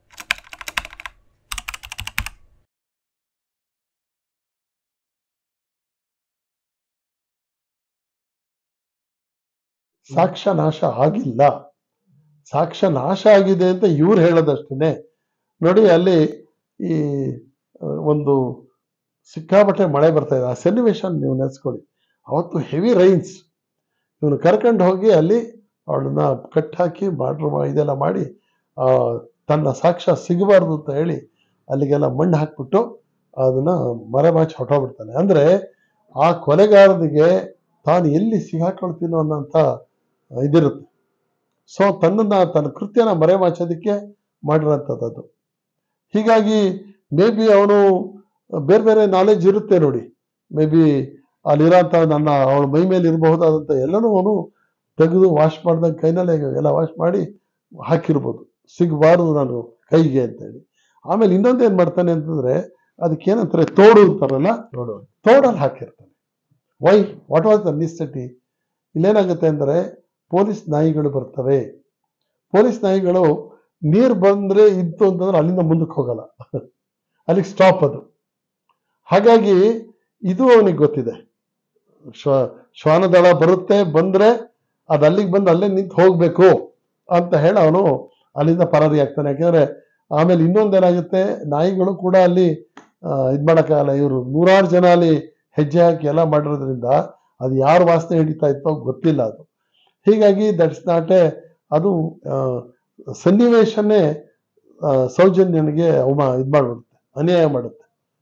ಸಾಕ್ಷ್ಯ ನಾಶ ಆಗಿಲ್ಲ ಸಾಕ್ಷ್ಯ ನಾಶ ಆಗಿದೆ ಅಂತ ಇವ್ರು ಹೇಳೋದಷ್ಟೇ ನೋಡಿ ಅಲ್ಲಿ ಈ ಆ, ಒಂದು ಸಿಕ್ಕಾಪಟ್ಟೆ ಮಳೆ ಬರ್ತಾ ಇದೆ ಆ ಸನ್ನಿವೇಶ ನೀವು ನೆನೆಸ್ಕೊಳ್ಳಿ ಅವತ್ತು ಹೆವಿ ರೈನ್ಸ್ ಇವನು ಕರ್ಕೊಂಡು ಹೋಗಿ ಅಲ್ಲಿ ಅವಳನ್ನ ಕಟ್ ಹಾಕಿ ಮಾಡ್ರು ಇದೆಲ್ಲ ಮಾಡಿ ಆ, ತನ್ನ ಸಾಕ್ಷ್ಯ ಸಿಗಬಾರ್ದು ಅಂತ ಹೇಳಿ ಅಲ್ಲಿಗೆಲ್ಲ ಮಣ್ಣು ಹಾಕ್ಬಿಟ್ಟು ಅದನ್ನ ಮರೆಮಾಚಿ ಹೊಟ್ಟೋಗ್ಬಿಡ್ತಾನೆ ಅಂದ್ರೆ ಆ ಕೊಲೆಗಾರನಿಗೆ ತಾನು ಎಲ್ಲಿ ಸಿಗಾಕೊಳ್ತೀನೋ ಅನ್ನೋಂಥ ಇದಿರುತ್ತೆ ಸೊ ತನ್ನನ್ನ ತನ್ನ ಕೃತ್ಯನ ಮರೆಮಾಚೋದಕ್ಕೆ ಮಾಡಿರೋಂಥದ್ದು ಅದು ಹೀಗಾಗಿ ಮೇ ಬಿ ಅವನು ಬೇರೆ ಬೇರೆ ನಾಲೆಜ್ ಇರುತ್ತೆ ನೋಡಿ ಮೇ ಬಿ ಅಲ್ಲಿರೋಂಥ ನನ್ನ ಅವಳ ಮೈ ಮೇಲೆ ಇರಬಹುದಾದಂಥ ಎಲ್ಲನೂ ಅವನು ತೆಗೆದು ವಾಶ್ ಮಾಡ್ದಂಗೆ ಕೈನಲ್ಲೇ ಎಲ್ಲ ವಾಶ್ ಮಾಡಿ ಹಾಕಿರ್ಬೋದು ಸಿಗಬಾರ್ದು ನಾನು ಕೈಗೆ ಅಂತೇಳಿ ಆಮೇಲೆ ಇನ್ನೊಂದು ಏನ್ ಮಾಡ್ತಾನೆ ಅಂತಂದ್ರೆ ಅದಕ್ಕೆ ಏನಂತಾರೆ ತೋಡು ಅಂತಾರಲ್ಲ ನೋಡು ತೋಡಲ್ಲಿ ಹಾಕಿರ್ತಾನೆ why what was the necessity ಇಲ್ಲೇನಾಗುತ್ತೆ ಅಂದ್ರೆ ಪೊಲೀಸ್ ನಾಯಿಗಳು ಬರ್ತವೆ ಪೊಲೀಸ್ ನಾಯಿಗಳು ನೀರು ಬಂದ್ರೆ ಇತ್ತು ಅಂತಂದ್ರೆ ಅಲ್ಲಿಂದ ಮುಂದಕ್ಕೆ ಹೋಗಲ್ಲ ಅಲ್ಲಿಗೆ ಸ್ಟಾಪ್ ಅದು ಹಾಗಾಗಿ ಇದು ಅವನಿಗೆ ಗೊತ್ತಿದೆ ಶ್ವ ಶ್ವಾನದಳ ಬರುತ್ತೆ ಬಂದ್ರೆ ಅದು ಅಲ್ಲಿಗೆ ಬಂದು ಅಲ್ಲೇ ನಿಂತು ಹೋಗ್ಬೇಕು ಅಂತ ಹೇಳಿ ಅವನು ಅಲ್ಲಿಂದ ಪರಾರಿ ಆಗ್ತಾನೆ ಯಾಕಂದ್ರೆ ಆಮೇಲೆ ಇನ್ನೊಂದೇನಾಗುತ್ತೆ ನಾಯಿಗಳು ಕೂಡ ಅಲ್ಲಿ ಆ, ಇದ್ ಮಾಡಕ್ಕಾಗಲ್ಲ ಇವರು ನೂರಾರು ಜನ ಅಲ್ಲಿ ಹೆಜ್ಜೆ ಹಾಕಿ ಎಲ್ಲ ಮಾಡಿರೋದ್ರಿಂದ ಅದು ಯಾರು ವಾಸನೆ ಹಿಡಿತಾ ಇತ್ತೋ ಗೊತ್ತಿಲ್ಲ ಅದು ಹೀಗಾಗಿ ದಟ್ಸ್ ನಾಟ್ ಎ ಅದು ಆ, ಸನ್ನಿವೇಶನೇ ಆ, ಸೌಜನ್ಯನಿಗೆ ಅವಮ ಇದು ಮಾಡ್ಬಿಡುತ್ತೆ ಅನ್ಯಾಯ ಮಾಡುತ್ತೆ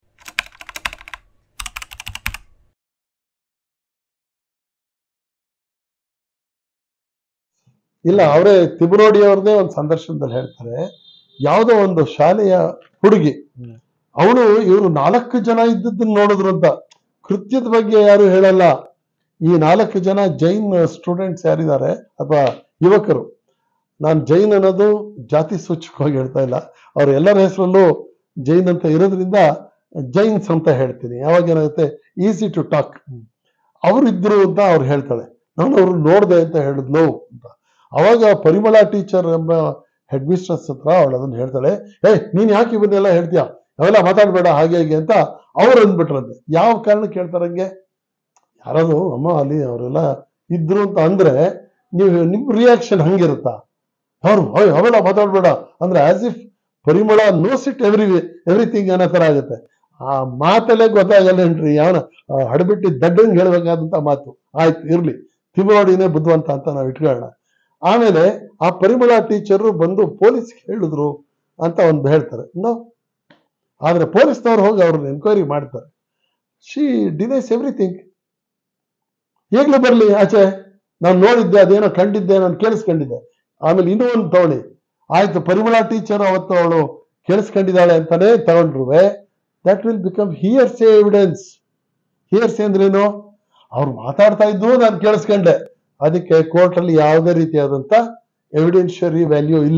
ಇಲ್ಲ ಅವರೇ ತಿಬುರೋಡಿ ಅವ್ರದ್ದೇ ಒಂದು ಸಂದರ್ಶನದಲ್ಲಿ ಹೇಳ್ತಾರೆ ಯಾವುದೋ ಒಂದು ಶಾಲೆಯ ಹುಡುಗಿ ಹ್ಮ್. ಅವಳು ಇವರು ನಾಲ್ಕು ಜನ ಇದ್ದದ್ದನ್ನ ನೋಡಿದ್ರು ಅಂತ ಕೃತ್ಯದ ಬಗ್ಗೆ ಯಾರು ಹೇಳಲ್ಲ ಈ ನಾಲ್ಕು ಜನ ಜೈನ್ ಸ್ಟೂಡೆಂಟ್ಸ್ ಯಾರಿದ್ದಾರೆ ಅಥವಾ ಯುವಕರು ನಾನು ಜೈನ್ ಅನ್ನೋದು ಜಾತಿ ಸೂಚಕವಾಗಿ ಹೇಳ್ತಾ ಇಲ್ಲ ಅವ್ರ ಎಲ್ಲರ ಹೆಸರಲ್ಲೂ ಜೈನ್ ಅಂತ ಇರೋದ್ರಿಂದ ಜೈನ್ಸ್ ಅಂತ ಹೇಳ್ತೀನಿ ಯಾವಾಗ ಏನಾಗುತ್ತೆ ಈಸಿ ಟು ಟಾಕ್ ಅವ್ರು ಇದ್ರು ಅಂತ ಅವ್ರು ಹೇಳ್ತಾಳೆ ನಾನು ಅವ್ರು ನೋಡ್ದೆ ಅಂತ ಹೇಳಿದ್ಲು ಅಂತ ಅವಾಗ ಪರಿಮಳ ಟೀಚರ್ ಎಂಬ ಹೆಡ್ ಮಿಸ್ಟ್ರೆಸ್ ಹತ್ರ ಅವಳು ಅದನ್ನ ಹೇಳ್ತಾಳೆ ಏ ನೀನ್ ಯಾಕೆ ಇವನ್ನೆಲ್ಲ ಹೇಳ್ತೀಯ ಅವೆಲ್ಲ ಮಾತಾಡ್ಬೇಡ ಹಾಗೆ ಹೀಗೆ ಅಂತ ಅವ್ರು ಅಂದ್ಬಿಟ್ರಂತೆ ಯಾವ ಕಾರಣಕ್ಕೆ ಹೇಳ್ತಾರಂಗೆ ಯಾರಾದ್ರು ಅಮ್ಮ ಅಲ್ಲಿ ಅವರೆಲ್ಲ ಇದ್ರು ಅಂತ ಅಂದ್ರೆ ನೀವು ನಿಮ್ ರಿಯಾಕ್ಷನ್ ಹಂಗಿರುತ್ತಾ ಅವ್ರು "ಓಯ್, ಅವೆಲ್ಲ ಮಾತಾಡ್ಬೇಡ ಅಂದ್ರೆ as if Parimala knows it every everything ಅನ್ನೋ ತರ ಆಗುತ್ತೆ ಆ ಮಾತಲ್ಲೇ ಗೊತ್ತಾಗಲ್ಲೇನ್ರಿ ಯಾವನ ಹಡಬಿಟ್ಟು ದಡ್ಡಂಗ್ ಹೇಳ್ಬೇಕಾದಂತ ಮಾತು ಆಯ್ತು ಇರ್ಲಿ ತಿಮೋಡಿನೇ ಬುದ್ಧಿವಂತ ಅಂತ ನಾವು ಇಟ್ಕೊಳ್ಳೋಣ ಆಮೇಲೆ ಆ ಪರಿಮಳ ಟೀಚರು ಬಂದು ಪೊಲೀಸ್ಗೆ ಹೇಳಿದ್ರು ಅಂತ ಒಂದು ಹೇಳ್ತಾರೆ ನೋ ಆದ್ರೆ ಪೊಲೀಸ್ನವ್ರು ಹೋಗಿ ಅವ್ರನ್ನ ಎನ್ಕ್ವೈರಿ ಮಾಡ್ತಾರೆ ಶಿ ಡಿನೈಸ್ ಎವ್ರಿಥಿಂಗ್ ಈಗಲೂ ಬರ್ಲಿ ಆಚೆ ನಾನು ನೋಡಿದ್ದೆ ಅದೇನೋ ಕಂಡಿದ್ದೆ ನಾನು ಕೇಳಿಸ್ಕೊಂಡಿದ್ದೆ ಆಮೇಲೆ ಇನ್ನೂ ಒಂದು ತಗೊಳ್ಳಿ ಆಯ್ತು ಪರಿಮಳ ಟೀಚರ್ ಅವತ್ತು ಅವಳು ಕೇಳಿಸ್ಕೊಂಡಿದ್ದಾಳೆ ಅಂತಾನೆ ತಗೊಂಡ್ರುವೆ that will become hearsay evidence hearsay ಅಂದ್ರೇನು ಅವ್ರು ಮಾತಾಡ್ತಾ ಇದ್ದು ನಾನು ಕೇಳಿಸ್ಕೊಂಡೆ ಅದಕ್ಕೆ ಕೋರ್ಟ್ ಅಲ್ಲಿ ಯಾವುದೇ ರೀತಿಯಾದಂತ ಎವಿಡೆನ್ಷಿಯರಿ ವ್ಯಾಲ್ಯೂ ಇಲ್ಲ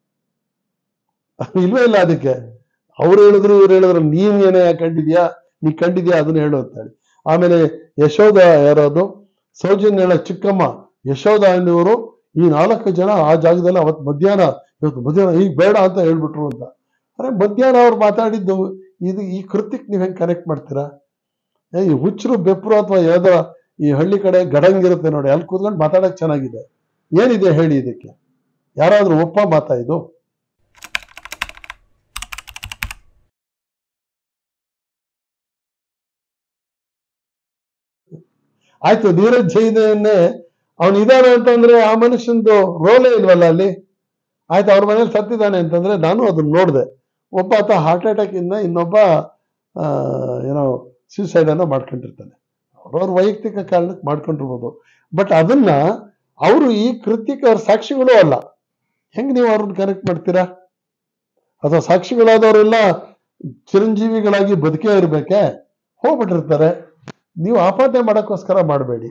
ಇಲ್ವೇ ಇಲ್ಲ ಅದಕ್ಕೆ ಅವ್ರು ಹೇಳಿದ್ರು ಇವ್ರು ಹೇಳಿದ್ರು ನೀನ್ ಏನೇ ಕಂಡಿದ್ಯಾ ನೀ ಕಂಡಿದ್ಯಾ ಅದನ್ನ ಹೇಳು ಅಂತ ಹೇಳಿ ಆಮೇಲೆ ಯಶೋಧ ಯಾರದು ಸೌಜನ್ಯಳ ಚಿಕ್ಕಮ್ಮ ಯಶೋಧ ಅನ್ನೋರು ಈ ನಾಲ್ಕು ಜನ ಆ ಜಾಗದಲ್ಲಿ ಅವತ್ತು ಮಧ್ಯಾಹ್ನ ಇವತ್ತು ಮಧ್ಯಾಹ್ನ ಈಗ ಬೇಡ ಅಂತ ಹೇಳ್ಬಿಟ್ರು ಅಂತ ಅರೆ ಮಧ್ಯಾಹ್ನ ಅವ್ರು ಮಾತಾಡಿದ್ದು ಇದು ಈ ಕೃತ್ಯಕ್ಕೆ ನೀವ್ ಹೆಂಗ್ ಕನೆಕ್ಟ್ ಮಾಡ್ತೀರಾ ಏ, ಈ ಹುಚ್ಚರು ಬೆಪ್ಪರು ಅಥವಾ ಯಾವ್ದೋ ಈ ಹಳ್ಳಿ ಕಡೆ ಗಡಂಗಿರುತ್ತೆ ನೋಡಿ ಅಲ್ಲಿ ಕೂತ್ಕೊಂಡು ಮಾತಾಡಕ್ ಚೆನ್ನಾಗಿದೆ ಏನಿದೆ ಹೇಳಿ ಇದಕ್ಕೆ ಯಾರಾದ್ರೂ ಒಪ್ಪ ಮಾತಾ ಇದು ಆಯ್ತು ನೀರಜ್ ಜೈನನ್ನೇ ಅವನು ಇದಾನೆ ಅಂತಂದ್ರೆ ಆ ಮನುಷ್ಯಂದು ರೋಲೇ ಇಲ್ವಲ್ಲ ಅಲ್ಲಿ ಆಯ್ತು ಅವ್ರ ಮನೇಲಿ ಸತ್ತಿದ್ದಾನೆ ಅಂತಂದ್ರೆ ನಾನು ಅದನ್ನ ನೋಡಿದೆ ಒಬ್ಬ ಆತ ಹಾರ್ಟ್ ಅಟ್ಯಾಕ್ ಇಂದ ಇನ್ನೊಬ್ಬ ಆ, ಏನೋ ಸೂಸೈಡ್ ಅನ್ನ ಮಾಡ್ಕೊಂಡಿರ್ತಾನೆ ಅವ್ರವ್ರ ವೈಯಕ್ತಿಕ ಕಾರಣಕ್ಕೆ ಮಾಡ್ಕೊಂಡಿರ್ಬೋದು ಬಟ್ ಅದನ್ನ ಅವರು ಈ ಕೃತ್ಯಕ್ಕೆ ಅವ್ರ ಸಾಕ್ಷಿಗಳು ಅಲ್ಲ ಹೆಂಗ್ ನೀವು ಅವ್ರನ್ನ ಕನೆಕ್ಟ್ ಮಾಡ್ತೀರಾ ಅಥವಾ ಸಾಕ್ಷಿಗಳಾದವರೆಲ್ಲ ಚಿರಂಜೀವಿಗಳಾಗಿ ಬದುಕೇ ಇರ್ಬೇಕೆ ಹೋಗ್ಬಿಟ್ಟಿರ್ತಾರೆ ನೀವು ಆಪಾದನೆ ಮಾಡಕ್ಕೋಸ್ಕರ ಮಾಡಬೇಡಿ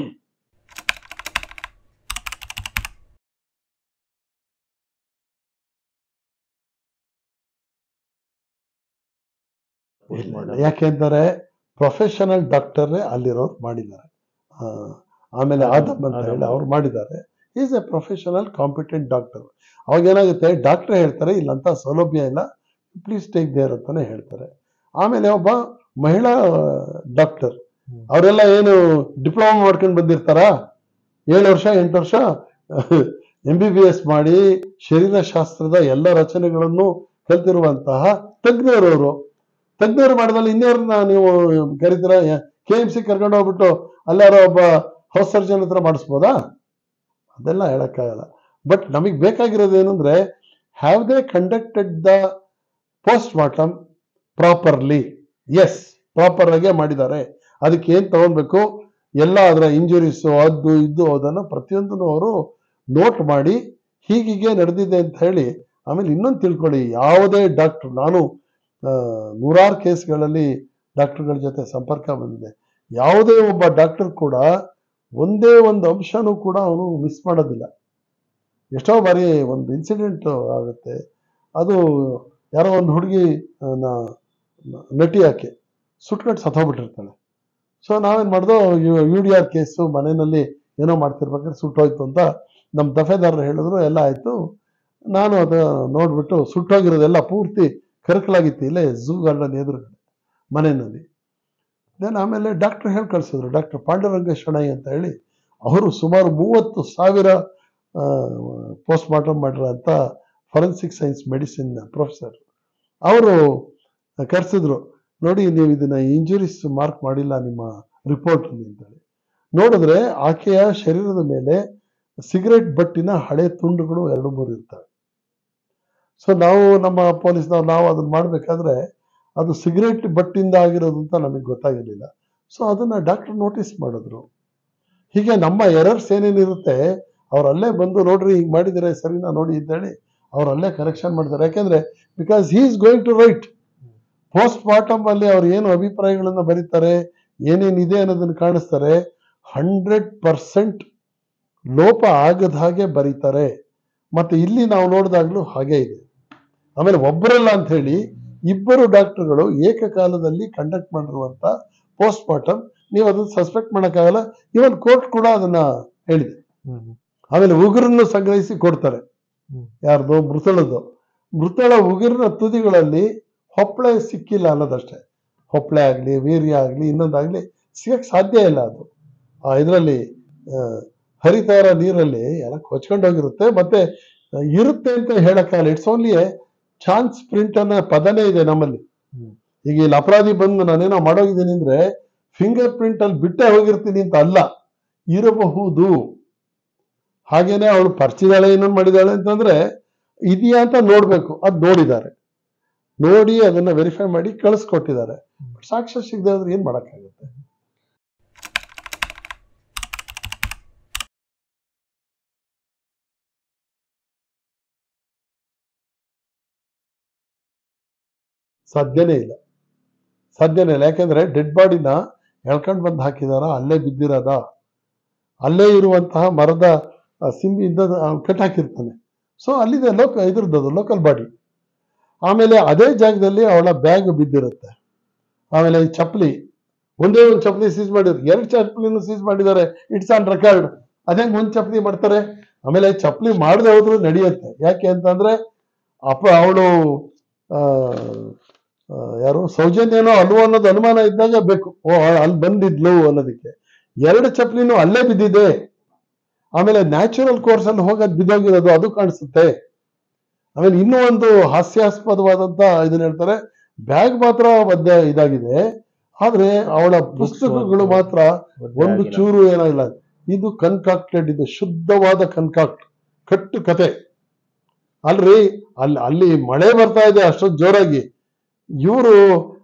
ಯಾಕೆಂದರೆ ಪ್ರೊಫೆಷನಲ್ ಡಾಕ್ಟರ್ ಅಲ್ಲಿರೋರು ಮಾಡಿದ್ದಾರೆ ಆ, ಆಮೇಲೆ ಆದಮ್ ಅಂತ ಹೇಳಿ ಅವ್ರು ಮಾಡಿದ್ದಾರೆ is a professional competent doctor ಅವಾಗ ಏನಾಗುತ್ತೆ ಡಾಕ್ಟರ್ ಹೇಳ್ತಾರೆ ಇಲ್ಲಂತ ಸೌಲಭ್ಯ ಇಲ್ಲ ಪ್ಲೀಸ್ ಟೇಕ್ ದೇರ್ ಅಂತಾನೆ ಹೇಳ್ತಾರೆ ಆಮೇಲೆ ಒಬ್ಬ ಮಹಿಳಾ ಡಾಕ್ಟರ್ ಅವರೆಲ್ಲ ಏನು ಡಿಪ್ಲೊಮಾ ಮಾಡ್ಕೊಂಡು ಬಂದಿರ್ತಾರಾ ಏಳು ವರ್ಷ ಎಂಟು ವರ್ಷ ಎಂ ಬಿ ಬಿ ಎಸ್ ಮಾಡಿ ಶರೀರಶಾಸ್ತ್ರದ ಎಲ್ಲ ರಚನೆಗಳನ್ನು ಕಲ್ತಿರುವಂತಹ ತಜ್ಞರವರು ತಜ್ಞರು ಮಾಡಿದಲ್ಲಿ ಇನ್ಯಾರನ್ನ ನೀವು ಕರಿತೀರ ಕೆ ಎಂ ಸಿ ಕರ್ಕೊಂಡು ಹೋಗ್ಬಿಟ್ಟು ಅಲ್ಲಾರೋ ಒಬ್ಬ ಹೌಸ್ ಸರ್ಜನ್ ಹತ್ರ ಮಾಡಿಸ್ಬೋದಾ ಅದೆಲ್ಲ ಹೇಳಕ್ಕಾಗಲ್ಲ ಬಟ್ ನಮಗೆ ಬೇಕಾಗಿರೋದು ಏನಂದ್ರೆ have they conducted the post mortem properly yes proper ಆಗೇ ಮಾಡಿದ್ದಾರೆ ಅದಕ್ಕೆ ಏನ್ ತಗೊಳ್ಬೇಕು ಎಲ್ಲ ಅದರ ಇಂಜುರೀಸ್ ಅದು ಇದು ಅದನ್ನು ಪ್ರತಿಯೊಂದನ್ನು ಅವರು ನೋಟ್ ಮಾಡಿ ಹೀಗೀಗೆ ನಡೆದಿದೆ ಅಂತ ಹೇಳಿ ಆಮೇಲೆ ಇನ್ನೊಂದು ತಿಳ್ಕೊಳ್ಳಿ ಯಾವುದೇ ಡಾಕ್ಟರ್ ನಾನು ಆ, ನೂರಾರು ಕೇಸ್ಗಳಲ್ಲಿ ಡಾಕ್ಟರ್ಗಳ ಜೊತೆ ಸಂಪರ್ಕ ಬಂದಿದೆ ಯಾವುದೇ ಒಬ್ಬ ಡಾಕ್ಟರ್ ಕೂಡ ಒಂದೇ ಒಂದು ಅಂಶನೂ ಕೂಡ ಅವನು ಮಿಸ್ ಮಾಡೋದಿಲ್ಲ ಎಷ್ಟೋ ಬಾರಿ ಒಂದು ಇನ್ಸಿಡೆಂಟ್ ಆಗುತ್ತೆ ಅದು ಯಾರೋ ಒಂದು ಹುಡುಗಿ ನಟಿ ಆಕೆ ಸುಟ್ಕಟ್ಟು ಸತ್ತೋಗ್ಬಿಟ್ಟಿರ್ತಾಳೆ ಸೊ ನಾವೇನ್ ಮಾಡ್ದೋ ಯು ಡಿ ಆರ್ ಕೇಸು ಮನೆಯಲ್ಲಿ ಏನೋ ಮಾಡ್ತಿರ್ಬೇಕಾದ್ರೆ ಸುಟ್ಟೋಯ್ತು ಅಂತ ನಮ್ಮ ದಫೇದಾರರು ಹೇಳಿದ್ರು ಎಲ್ಲ ಆಯ್ತು ನಾನು ಅದು ನೋಡ್ಬಿಟ್ಟು ಸುಟ್ಟೋಗಿರೋದೆಲ್ಲ ಪೂರ್ತಿ ಕರ್ಕಲಾಗಿತ್ತು ಇಲ್ಲೇ ಝೂ ಗಾರ್ಡನ್ ಎದುರುಗಡೆ ಮನೆಯಲ್ಲಿ ದೆನ್ ಆಮೇಲೆ ಡಾಕ್ಟರ್ ಹೇಳಿ ಕಳ್ಸಿದ್ರು ಡಾಕ್ಟರ್ ಪಾಂಡುರಂಗ ಶೆಣೈ ಅಂತ ಹೇಳಿ ಅವರು ಸುಮಾರು ಮೂವತ್ತು ಸಾವಿರ ಪೋಸ್ಟ್ ಮಾರ್ಟಮ್ ಮಾಡಿರೋಂಥ ಫೊರೆನ್ಸಿಕ್ ಸೈನ್ಸ್ ಮೆಡಿಸಿನ್ ಪ್ರೊಫೆಸರ್ ಅವರು ಕರೆಸಿದ್ರು ನೋಡಿ ನೀವು ಇದನ್ನ ಇಂಜುರೀಸ್ ಮಾರ್ಕ್ ಮಾಡಿಲ್ಲ ನಿಮ್ಮ ರಿಪೋರ್ಟ್ ಅಲ್ಲಿ ಅಂತೇಳಿ ನೋಡಿದ್ರೆ ಆಕೆಯ ಶರೀರದ ಮೇಲೆ ಸಿಗರೆಟ್ ಬಟ್ಟಿನ ಹಳೆ ತುಂಡುಗಳು ಎರಡು ಮೂರು ಇರ್ತವೆ ಸೊ ನಾವು ನಮ್ಮ ಪೊಲೀಸ್ನವ್ರು ನಾವು ಅದನ್ನ ಮಾಡ್ಬೇಕಾದ್ರೆ ಅದು ಸಿಗರೆಟ್ ಬಟ್ಟಿಂದ ಆಗಿರೋದು ಅಂತ ನಮಗೆ ಗೊತ್ತಾಗಿರ್ಲಿಲ್ಲ ಸೊ ಅದನ್ನ ಡಾಕ್ಟರ್ ನೋಟಿಸ್ ಮಾಡಿದ್ರು ಹೀಗೆ ನಮ್ಮ ಎರರ್ಸ್ ಏನೇನಿರುತ್ತೆ ಅವ್ರು ಅಲ್ಲೇ ಬಂದು ನೋಡ್ರಿ ಹಿಂಗ್ ಮಾಡಿದರೆ ಸರಿನಾ ನೋಡಿ ಅಂತೇಳಿ ಅವ್ರು ಅಲ್ಲೇ ಕರೆಕ್ಷನ್ ಮಾಡ್ತಾರೆ ಯಾಕೆಂದ್ರೆ because he is going to write post mortem ಅಲ್ಲಿ ಅವ್ರು ಏನು ಅಭಿಪ್ರಾಯಗಳನ್ನ ಬರೀತಾರೆ ಏನೇನಿದೆ ಅನ್ನೋದನ್ನ ಕಾಣಿಸ್ತಾರೆ ಹಂಡ್ರೆಡ್ ಪರ್ಸೆಂಟ್ ಲೋಪ ಆಗದ ಹಾಗೆ ಬರೀತಾರೆ ಮತ್ತೆ ಇಲ್ಲಿ ನಾವು ನೋಡಿದಾಗ್ಲೂ ಹಾಗೆ ಇದೆ ಆಮೇಲೆ ಒಬ್ಬರಲ್ಲ ಅಂತ ಹೇಳಿ ಇಬ್ಬರು ಡಾಕ್ಟರ್ಗಳು ಏಕಕಾಲದಲ್ಲಿ ಕಂಡಕ್ಟ್ ಮಾಡಿರುವಂತ ಪೋಸ್ಟ್ ಮಾರ್ಟಮ್ ನೀವು ಅದನ್ನ ಸಸ್ಪೆಕ್ಟ್ ಮಾಡೋಕ್ಕಾಗಲ್ಲ ಇವನ್ ಕೋರ್ಟ್ ಕೂಡ ಅದನ್ನ ಹೇಳಿದೆ ಹ್ಮ್ ಆಮೇಲೆ ಉಗುರನ್ನು ಸಂಗ್ರಹಿಸಿ ಕೊಡ್ತಾರೆ ಹ್ಮ್. ಯಾರ್ದು ಮೃತಳದ್ದು ಮೃತಳ ಉಗುರಿನ ತುದಿಗಳಲ್ಲಿ ಹೊಪ್ಪಳೆ ಸಿಕ್ಕಿಲ್ಲ ಅನ್ನೋದಷ್ಟೇ ಹೊಪ್ಪಳೆ ಆಗ್ಲಿ ವೀರ್ಯ ಆಗ್ಲಿ ಇನ್ನೊಂದಾಗ್ಲಿ ಸಿಗಕ್ ಸಾಧ್ಯ ಇಲ್ಲ ಅದು ಆ ಇದರಲ್ಲಿ ಹರಿತಾ ಇರೋ ನೀರಲ್ಲಿ ಎಲ್ಲ ಕೊಚ್ಕೊಂಡು ಹೋಗಿರುತ್ತೆ ಮತ್ತೆ ಆ, ಇರುತ್ತೆ ಅಂತ ಹೇಳಕ್ಕಾಗಲ್ಲ ಇಟ್ಸ್ ಓನ್ಲಿ ಚಾನ್ಸ್ ಪ್ರಿಂಟ್ ಅನ್ನೋ ಪದನೇ ಇದೆ ನಮ್ಮಲ್ಲಿ ಹ್ಮ್. ಈಗ ಇಲ್ಲಿ ಅಪರಾಧಿ ಬಂದು ನಾನೇನೋ ಮಾಡೋಗಿದ್ದೀನಿ ಅಂದ್ರೆ ಫಿಂಗರ್ ಪ್ರಿಂಟ್ ಅಲ್ಲಿ ಬಿಟ್ಟೆ ಹೋಗಿರ್ತೀನಿ ಅಂತ ಅಲ್ಲ ಇರಬಹುದು ಹಾಗೇನೆ ಅವಳು ಪರಿಚಿದಾಳೆ ಇನ್ನೊಂದು ಮಾಡಿದಾಳೆ ಅಂತಂದ್ರೆ ಇದೆಯಾ ಅಂತ ನೋಡ್ಬೇಕು ಅದ್ ನೋಡಿದ್ದಾರೆ ನೋಡಿ ಅದನ್ನ ವೆರಿಫೈ ಮಾಡಿ ಕಳಿಸ್ಕೊಟ್ಟಿದ್ದಾರೆ ಸಾಕ್ಷ್ಯ ಸಿಗದೆ ಆದ್ರೆ ಏನ್ ಮಾಡಕ್ಕಾಗುತ್ತೆ ಸಾಧ್ಯನೇ ಇಲ್ಲ ಸಾಧ್ಯನೇ ಇಲ್ಲ ಯಾಕಂದ್ರೆ ಡೆಡ್ ಬಾಡಿನ ಎಳ್ಕೊಂಡ್ ಬಂದು ಹಾಕಿದಾರ ಅಲ್ಲೇ ಬಿದ್ದಿರೋದ ಅಲ್ಲೇ ಇರುವಂತಹ ಮರದ ಆ, ಸಿಂಬಿಯಿಂದ ಕಟ್ ಹಾಕಿರ್ತಾನೆ ಸೊ ಅಲ್ಲಿದೆ ಲೋಕ ಇದ್ರದ್ದು ಲೋಕಲ್ ಬಾಡಿ ಆಮೇಲೆ ಅದೇ ಜಾಗದಲ್ಲಿ ಅವಳ ಬ್ಯಾಗ್ ಬಿದ್ದಿರುತ್ತೆ ಆಮೇಲೆ ಈ ಚಪ್ಪಲಿ ಒಂದೇ ಒಂದು ಚಪ್ಪಲಿ ಸೀಸ್ ಮಾಡಿದ್ರು ಎರಡು ಚಪ್ಪಲಿನೂ ಸೀಸ್ ಮಾಡಿದ್ದಾರೆ ಇಟ್ಸ್ ಆನ್ ರೆಕಾರ್ಡ್ ಅದೇ ಒಂದ್ ಚಪ್ಪಲಿ ಮಾಡ್ತಾರೆ ಆಮೇಲೆ ಚಪ್ಪಲಿ ಮಾಡದೆ ಹೋದ್ರು ನಡೆಯುತ್ತೆ ಯಾಕೆ ಅಂತಂದ್ರೆ ಅಪ್ಪ ಅವಳು ಯಾರು ಸೌಜನ್ಯನೋ ಅಲ್ವೋ ಅನ್ನೋದು ಅನುಮಾನ ಇದ್ದಾಗ ಬೇಕು ಓ ಅಲ್ಲಿ ಬಂದಿದ್ಲು ಅನ್ನೋದಕ್ಕೆ ಎರಡು ಚಪ್ಪಲಿನೂ ಅಲ್ಲೇ ಬಿದ್ದಿದೆ ಆಮೇಲೆ ನ್ಯಾಚುರಲ್ ಕೋರ್ಸ್ ಅಲ್ಲಿ ಹೋಗೋದು ಬಿದ್ದೋಗಿರೋದು ಅದು ಕಾಣಿಸುತ್ತೆ ಆಮೇಲೆ ಇನ್ನೂ ಒಂದು ಹಾಸ್ಯಾಸ್ಪದವಾದಂತ ಇದನ್ನ ಹೇಳ್ತಾರೆ ಬ್ಯಾಗ್ ಮಾತ್ರ ಒದ್ದೆ ಇದಾಗಿದೆ ಆದ್ರೆ ಅವಳ ಪುಸ್ತಕಗಳು ಮಾತ್ರ ಒಂದು ಚೂರು ಏನೋ ಇಲ್ಲ ಇದು ಕನ್ಕಾಕ್ಟೆಡ್ ಇದು ಶುದ್ಧವಾದ ಕನ್ಕಾಕ್ಟ್ ಕಟ್ಟು ಕತೆ ಅಲ್ರಿ ಅಲ್ಲಿ ಅಲ್ಲಿ ಮಳೆ ಬರ್ತಾ ಇದೆ ಅಷ್ಟೊಂದು ಜೋರಾಗಿ ಇವರು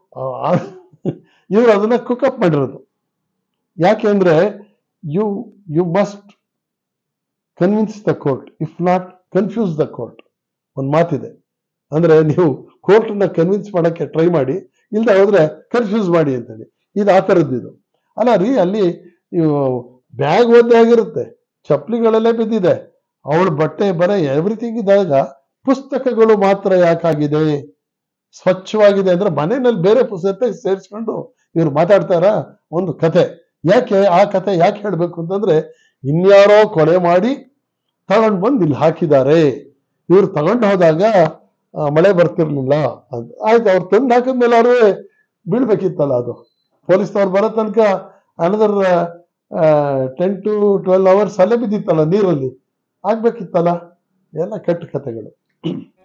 ಇವರು ಅದನ್ನ ಕುಕ್ಅಪ್ ಮಾಡಿರೋದು ಯಾಕೆ ಅಂದ್ರೆ you you must convince the court if not confuse the court ಒಂದು ಮಾತಿದೆ ಅಂದ್ರೆ ನೀವು ಕೋರ್ಟ್ ನ ಕನ್ವಿನ್ಸ್ ಮಾಡಕ್ಕೆ ಟ್ರೈ ಮಾಡಿ ಇಲ್ದೆ ಹೋದ್ರೆ ಕನ್ಫ್ಯೂಸ್ ಮಾಡಿ ಅಂತೇಳಿ ಇದು ಆ ಥರದ್ದು ಇದು ಅಲ್ಲ ರೀ ಅಲ್ಲಿ ಬ್ಯಾಗ್ ಒದ್ದೆ ಆಗಿರುತ್ತೆ ಚಪ್ಪಲಿಗಳೆಲ್ಲ ಬಿದ್ದಿದೆ ಅವಳ ಬಟ್ಟೆ ಬರೆ ಎವ್ರಿಥಿಂಗ್ ಇದ್ದಾಗ ಪುಸ್ತಕಗಳು ಮಾತ್ರ ಯಾಕಾಗಿದೆ ಸ್ವಚ್ಛವಾಗಿದೆ ಅಂದ್ರೆ ಮನೆಯಲ್ಲಿ ಬೇರೆ ಪುಸ್ತಕ ಸೇರಿಸ್ಕೊಂಡು ಇವ್ರು ಮಾತಾಡ್ತಾರ ಒಂದು ಕತೆ ಯಾಕೆ ಆ ಕತೆ ಯಾಕೆ ಹೇಳ್ಬೇಕು ಅಂತಂದ್ರೆ ಇನ್ಯಾರೋ ಕೊಲೆ ಮಾಡಿ ತಗೊಂಡ್ ಬಂದು ಇಲ್ಲಿ ಹಾಕಿದ್ದಾರೆ ಇವ್ರು ತಗೊಂಡು ಹೋದಾಗ ಆ, ಮಳೆ ಬರ್ತಿರ್ಲಿಲ್ಲ ಅಂತ ಆಯ್ತು ಅವ್ರು ತಂದು ಹಾಕಿದ್ಮೇಲೆ ಅವ್ರು ಬೀಳ್ಬೇಕಿತ್ತಲ್ಲ ಅದು ಪೊಲೀಸ್ನವ್ರು ಬರೋ ತನಕ another ten to twelve hours ಅಲ್ಲೇ ಬಿದ್ದಿತ್ತಲ್ಲ ನೀರಲ್ಲಿ ಆಗ್ಬೇಕಿತ್ತಲ್ಲ ಎಲ್ಲ ಕೆಟ್ಟ ಕಥೆಗಳು